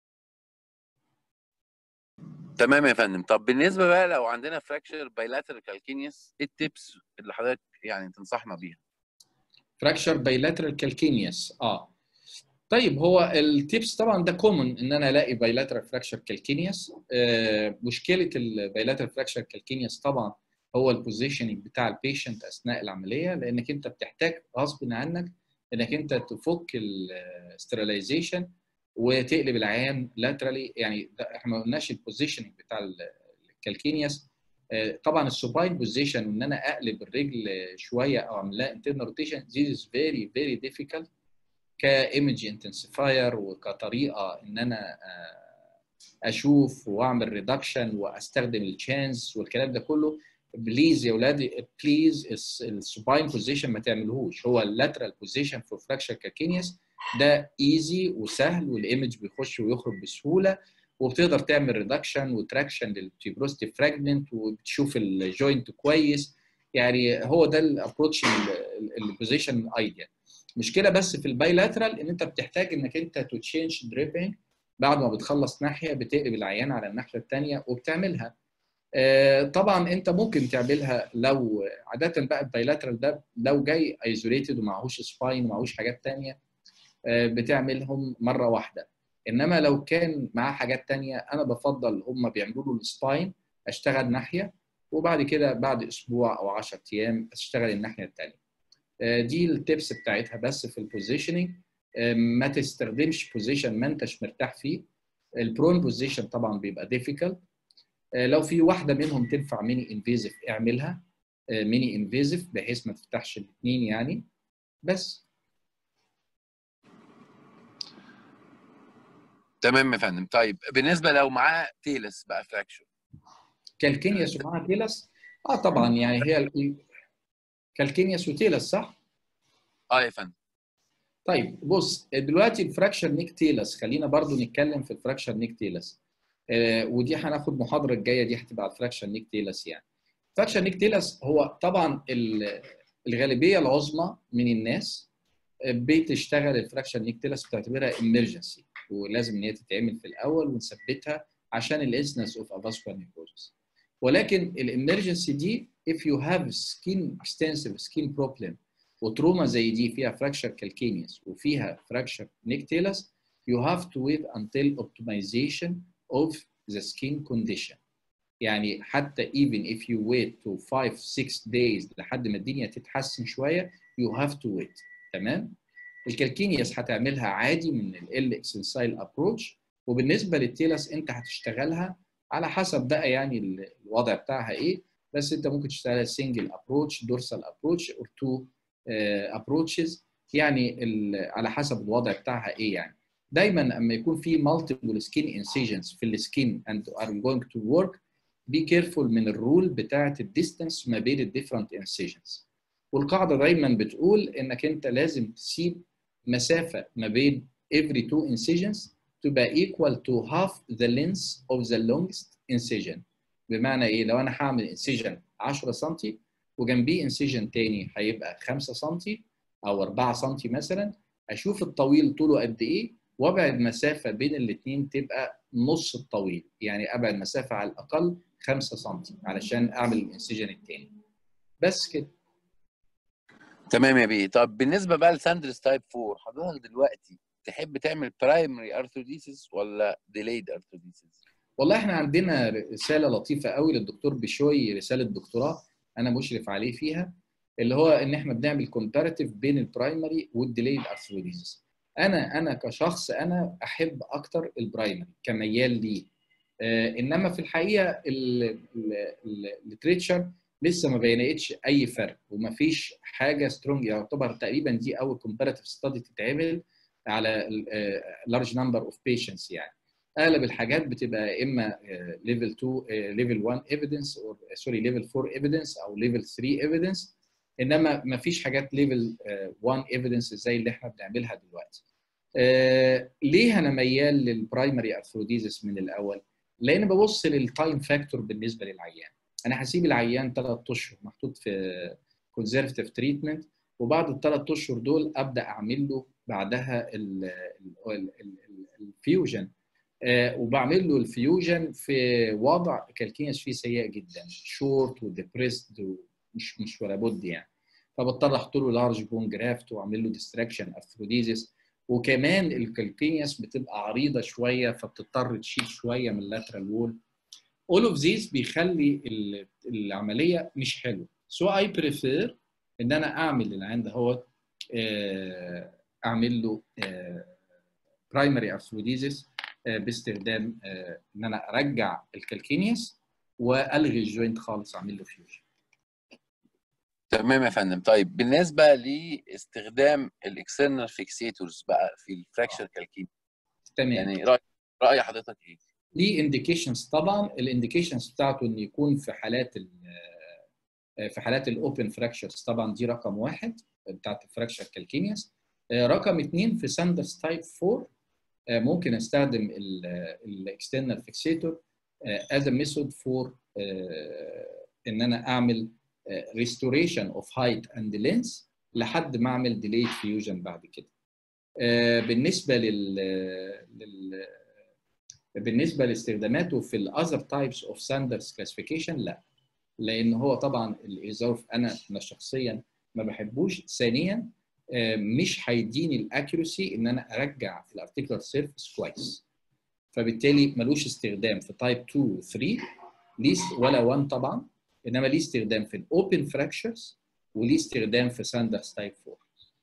تمام يا فندم طب بالنسبه بقى لو عندنا فراكشر بايلاترال كالكينيوس ايه التبس اللي حضرتك يعني تنصحنا بيها؟ فراكشر بايلاترال كالكينيوس اه طيب هو التيبس طبعا ده كومن ان انا الاقي بايلاترال فراكشر كالكينيوس آه مشكله البايلاترال فراكشر كالكينيوس طبعا هو البوزيشننج بتاع البيشنت اثناء العمليه لانك انت بتحتاج غصب عنك انك انت تفك الاستراليزيشن وتقلب العيان لاترالي يعني ده احنا ما قلناش البوزيشننج بتاع الكالكينيوس آه، طبعا السوباين بوزيشن وان انا اقلب الرجل شويه او اعمل لها انترنال روتيشن دي از فيري فيري ديفيكالت كايمج انتنسيفاير وكطريقه ان انا آه، اشوف واعمل ريدكشن واستخدم الشانس والكلام ده كله بليز يا اولادي بليز السوباين بوزيشن ما تعملهوش هو اللاترال بوزيشن في فراكشر كاكينيوس ده ايزي وسهل والايمج بيخش ويخرج بسهوله وبتقدر تعمل ريدكشن وتراكشن للتيبروستي فراجمنت وبتشوف الجوينت كويس يعني هو ده الابروتش البوزيشن الايديال مشكله بس في البايلاترال ان انت بتحتاج انك انت تو تشينج دريبنج بعد ما بتخلص ناحيه بتقلب العيان على الناحيه الثانيه وبتعملها آه، طبعا انت ممكن تعملها لو عاده بقى البايلاترال ده لو جاي ايزوليتد ومعهوش سباين ومعهوش حاجات ثانيه بتعملهم مره واحده انما لو كان معاه حاجات تانية انا بفضل هم بيعملوا له السباين اشتغل ناحيه وبعد كده بعد اسبوع او 10 ايام اشتغل الناحيه الثانيه دي التبس بتاعتها بس في البوزيشننج ما تستخدمش بوزيشن ما انتش مرتاح فيه البرون بوزيشن طبعا بيبقى ديفيكالت لو في واحده منهم تنفع ميني انفيزيف اعملها ميني انفيزيف بحيث ما تفتحش الاثنين يعني بس تمام يا فندم طيب بالنسبه لو معاه تيلس بقى فراكشر كالكينياس ومعاها تيلس اه طبعا يعني هي ال- كالكينياس وتيلس صح؟ اه يا فندم طيب بص دلوقتي الفراكشر نيك تيلس خلينا برضو نتكلم في الفراكشر نيك تيلس آه ودي هناخد المحاضره الجايه دي هتبقى على الفراكشر نيك تيلس يعني فراكشر نيك تيلس هو طبعا ال- الغالبيه العظمى من الناس بتشتغل الفراكشر نيك تيلس بتعتبرها امرجنسي ولازم ان هي تتعمل في الاول ونثبتها عشان الانسنس اوف افاسكولار نيكروزس ولكن الامرجنسي دي if you have skin extensive skin problem وتروما زي دي فيها fracture calcaneus وفيها fracture nictalis you have to wait until optimization of the skin condition يعني حتى even if you wait to 5 6 days لحد ما الدنيا تتحسن شويه you have to wait تمام الكالكينياس هتعملها عادي من ال اكسنسايل ابروتش وبالنسبه للتيلس انت هتشتغلها على حسب بقى يعني الوضع بتاعها ايه بس انت ممكن تشتغلها سنجل ابروتش دورسال ابروتش اور تو ابروتشز يعني على حسب الوضع بتاعها ايه يعني دايما اما يكون في مالتيبل سكين انسيجنز في السكين اند ار جوينج تو ورك بي كيرفول من الرول بتاعه الديستانس ما بين الديفرنت انسيجنز والقاعده دايما بتقول انك انت لازم تسيب مسافه ما بين every two incisions تبقى equal to half the length of the longest incision بمعنى ايه لو انا هعمل incision 10 سم وجنبيه incision تاني هيبقى 5 سم او 4 سم مثلا اشوف الطويل طوله قد ايه وابعد مسافه بين الاثنين تبقى نص الطويل يعني ابعد مسافه على الاقل 5 سم علشان اعمل الانسجن الثاني بس كده تمام يا بيه طب بالنسبه بقى لساندرز تايب 4 حضرتك دلوقتي تحب تعمل برايمري ارثوديسيس ولا ديليد ارثوديسيس والله احنا عندنا رساله لطيفه قوي للدكتور بشوي رساله دكتوراه انا مشرف عليه فيها اللي هو ان احنا بنعمل كومباريتيف بين البرايمري والديليد ارثوديسيس انا انا كشخص انا احب اكتر البرايمري كميال ليه آه انما في الحقيقه الليتريتشر لسه ما بينتش اي فرق وما فيش حاجه سترونج يعتبر تقريبا دي اول كومباريتيف ستادي تتعمل على لارج نمبر اوف بيشنتس يعني اغلب الحاجات بتبقى اما ليفل 2 ليفل 1 ايفيدنس او سوري ليفل 4 ايفيدنس او ليفل 3 ايفيدنس انما ما فيش حاجات ليفل 1 ايفيدنس زي اللي احنا بنعملها دلوقتي. آه ليه انا ميال للبرايمري ارثروديزس من الاول؟ لان ببص للتايم فاكتور بالنسبه للعيان. انا هسيب العيان ثلاث اشهر محطوط في كونزرفتيف تريتمنت وبعد الثلاث اشهر دول ابدا اعمل له بعدها الفيوجن آه وبعمل له الفيوجن في وضع كالكينيس فيه سيء جدا شورت وديبريسد مش مش ولا بد يعني فبضطر احط له لارج بون جرافت واعمل له ديستراكشن ارثروديزيس وكمان الكالكينيس بتبقى عريضه شويه فبتضطر تشيل شويه من اللاترال وول all of these بيخلي العمليه مش حلوه so I prefer ان انا اعمل العين ده هو اعمل له برايمري ارثروديزيس باستخدام ان انا ارجع الكالكينيس والغي الجوينت خالص اعمل له فيوجن تمام يا فندم طيب بالنسبه لاستخدام الاكسترنال فيكسيتورز بقى في الفراكشر كالكين تمام يعني راي راي حضرتك ايه؟ ليه انديكيشنز طبعا الانديكيشنز بتاعته ان يكون في حالات في حالات الاوبن فراكشرز طبعا دي رقم واحد بتاعت الفراكشر كالكينيس رقم اثنين في ساندرز تايب 4 ممكن استخدم الاكسترنال فيكسيتور از ا ميثود فور ان انا اعمل restoration of height and length لحد ما اعمل delayed fusion بعد كده. بالنسبه لل, لل... بالنسبه لاستخداماته في الاذر تايبس اوف ساندرز كلاسيفيكيشن لا لان هو طبعا الايزوف انا انا شخصيا ما بحبوش ثانيا مش هيديني الاكيورسي ان انا ارجع الارتيكولار سيرفيس كويس فبالتالي ملوش استخدام في تايب 2 و 3 ليس ولا 1 طبعا انما ليه استخدام في الاوبن فراكشرز وليه استخدام في ساندرز تايب 4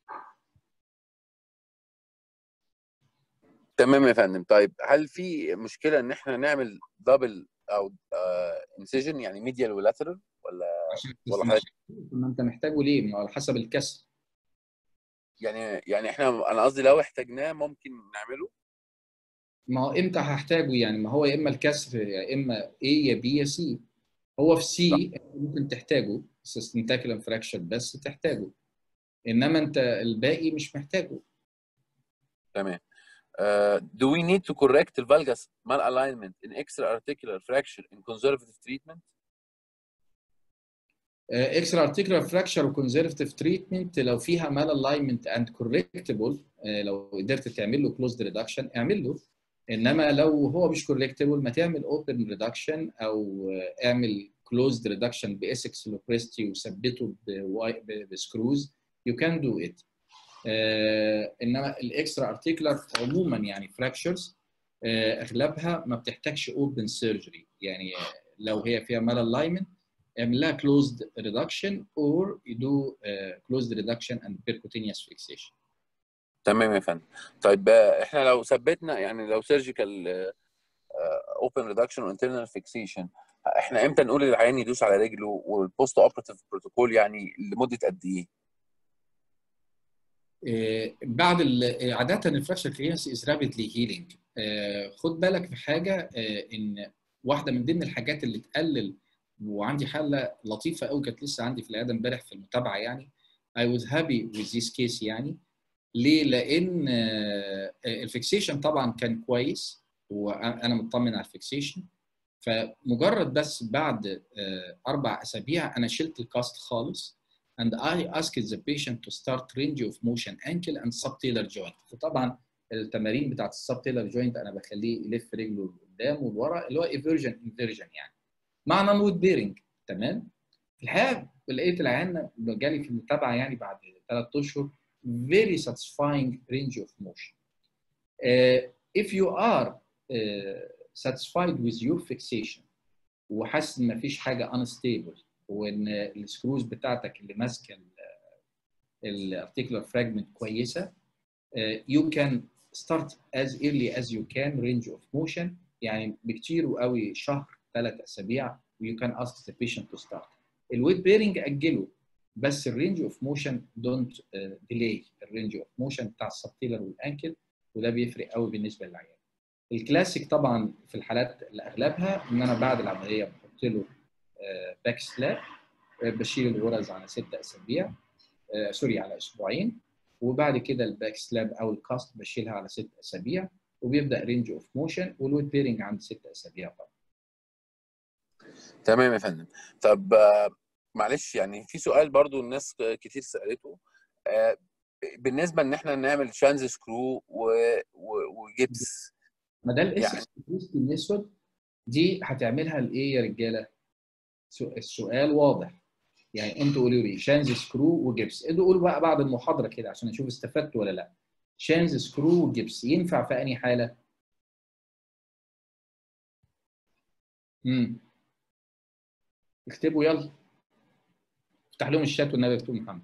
تمام يا فندم طيب هل في مشكله ان احنا نعمل دبل او انسيجن يعني ميديال ولاترال ولا ولا حاجه ما انت محتاجه ليه؟ ما على حسب الكسر يعني يعني احنا انا قصدي لو احتاجناه ممكن نعمله ما هو امتى هحتاجه يعني ما هو يا اما الكسر يا اما A يا B يا C هو في سي ممكن تحتاجه سيستنتاكل فراكشن بس تحتاجه انما انت الباقي مش محتاجه تمام Uh, do we need to correct the valgus malalignment in extra-articular fracture in conservative treatment? اكسترا ارتيكولار فراكشر وكونزرفتيف تريتمنت لو فيها مال الاينمنت اند كوركتبل لو قدرت تعمل له كلوزد ريدكشن اعمل له انما لو هو مش كوركتبل ما تعمل اوبن ريدكشن او اعمل كلوزد ريدكشن باسكس لوبريستي وثبته بسكروز يو كان دو ات انما الاكسترا ارتيكولار عموما يعني فراكشرز اغلبها ما بتحتاجش اوبن سيرجري يعني لو هي فيها مال الاينمنت اعمل لها closed reduction or do uh, closed reduction and percutaneous fixation. تمام يا فندم. طيب احنا لو ثبتنا يعني لو سيرجيكال اوبن ريدكشن وانترنال فيكسيشن احنا امتى نقول للعيان يدوس على رجله والبوست اوبراتيف بروتوكول يعني لمده قد ايه؟ بعد عاده الفراكشر كلينس از رابيدلي هيلينج خد بالك في حاجه ان واحده من ضمن الحاجات اللي تقلل وعندي حاله لطيفه قوي كانت لسه عندي في العياده امبارح في المتابعه يعني I was happy with this case يعني ليه؟ لان الفيكسيشن طبعا كان كويس وانا مطمن على الفيكسيشن فمجرد بس بعد اربع اسابيع انا شلت الكاست خالص and I asked the patient to start range of motion ankle and subtalar joint فطبعا التمارين بتاعت السبتيلر جوينت انا بخليه يلف رجله لقدام ولورا اللي هو ايفيرجن انفيرجن يعني مع نون وود بيرنج تمام في الحقيقه لقيت العيان جالي في المتابعه يعني بعد ثلاث اشهر very satisfying range of motion. Uh, if you are uh, satisfied with your fixation وحاسس ان مفيش حاجه unstable وان السكروز بتاعتك اللي ماسكه الارتيكولار فراجمنت كويسه uh, you can start as early as you can range of motion يعني بكتير وقوي شهر ثلاث اسابيع you can ask the patient to start. الويت بيرنج اجله بس الرينج اوف موشن دونت ديلي الرينج اوف موشن بتاع السبتيلر والانكل وده بيفرق قوي بالنسبه للعيان. الكلاسيك طبعا في الحالات اللي اغلبها ان انا بعد العمليه بحط له باك سلاب بشيل الغرز على ست اسابيع سوري على اسبوعين وبعد كده الباك سلاب او الكاست بشيلها على ست اسابيع وبيبدا رينج اوف موشن والويت بيرنج عند ست اسابيع طبعا. تمام يا فندم طب معلش يعني في سؤال برضو الناس كتير سالته بالنسبه ان احنا نعمل شانز سكرو وجبس ما ده الاس يعني. الاسود دي هتعملها لايه يا رجاله؟ السؤال واضح يعني انتوا قولوا لي شانز سكرو وجبس ادوا قولوا بقى بعد المحاضره كده عشان اشوف استفدت ولا لا شانز سكرو وجبس ينفع في انهي حاله؟ امم اكتبوا يلا افتح لهم الشات والنبي اكتبوا محمد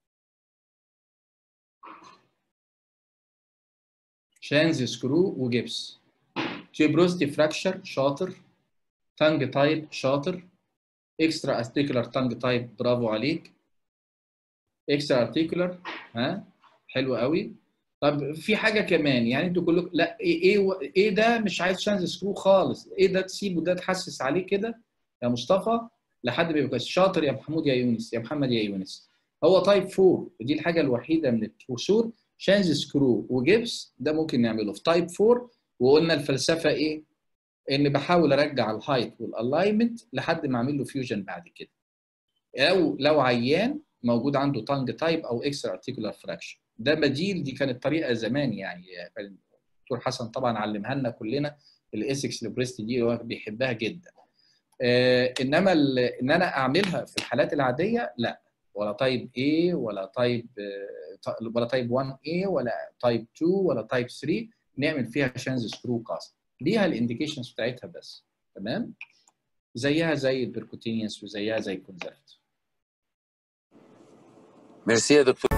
شانز سكرو وجبس تيبروستي فراكشر شاطر تانج تايب شاطر اكسترا ارتيكولار تانج تايب برافو عليك اكسترا ارتيكولار ها حلو قوي طب في حاجه كمان يعني انتوا كلكم لا ايه ايه ايه ده مش عايز شانز سكرو خالص ايه ده تسيبه ده تحسس عليه كده يا مصطفى لحد ما يبقى شاطر يا محمود يا يونس يا محمد يا يونس هو تايب 4 ودي الحاجه الوحيده من الكسور شانز سكرو وجبس ده ممكن نعمله في تايب 4 وقلنا الفلسفه ايه؟ ان بحاول ارجع الهايت والالاينمنت لحد ما اعمل له فيوجن بعد كده. او لو عيان موجود عنده تانج تايب او اكسترا ارتيكولار فراكشن ده بديل دي كانت طريقه زمان يعني الدكتور حسن طبعا علمها لنا كلنا الاسكس لبريست دي هو بيحبها جدا. آه انما ان انا اعملها في الحالات العاديه لا ولا تايب A ولا تايب ولا تايب 1 A ولا تايب 2 ولا تايب 3 نعمل فيها شانز سكرو كاست ليها الانديكيشنز بتاعتها بس تمام زيها زي البركوتينيوس وزيها زي الكونزرفت ميرسي يا دكتور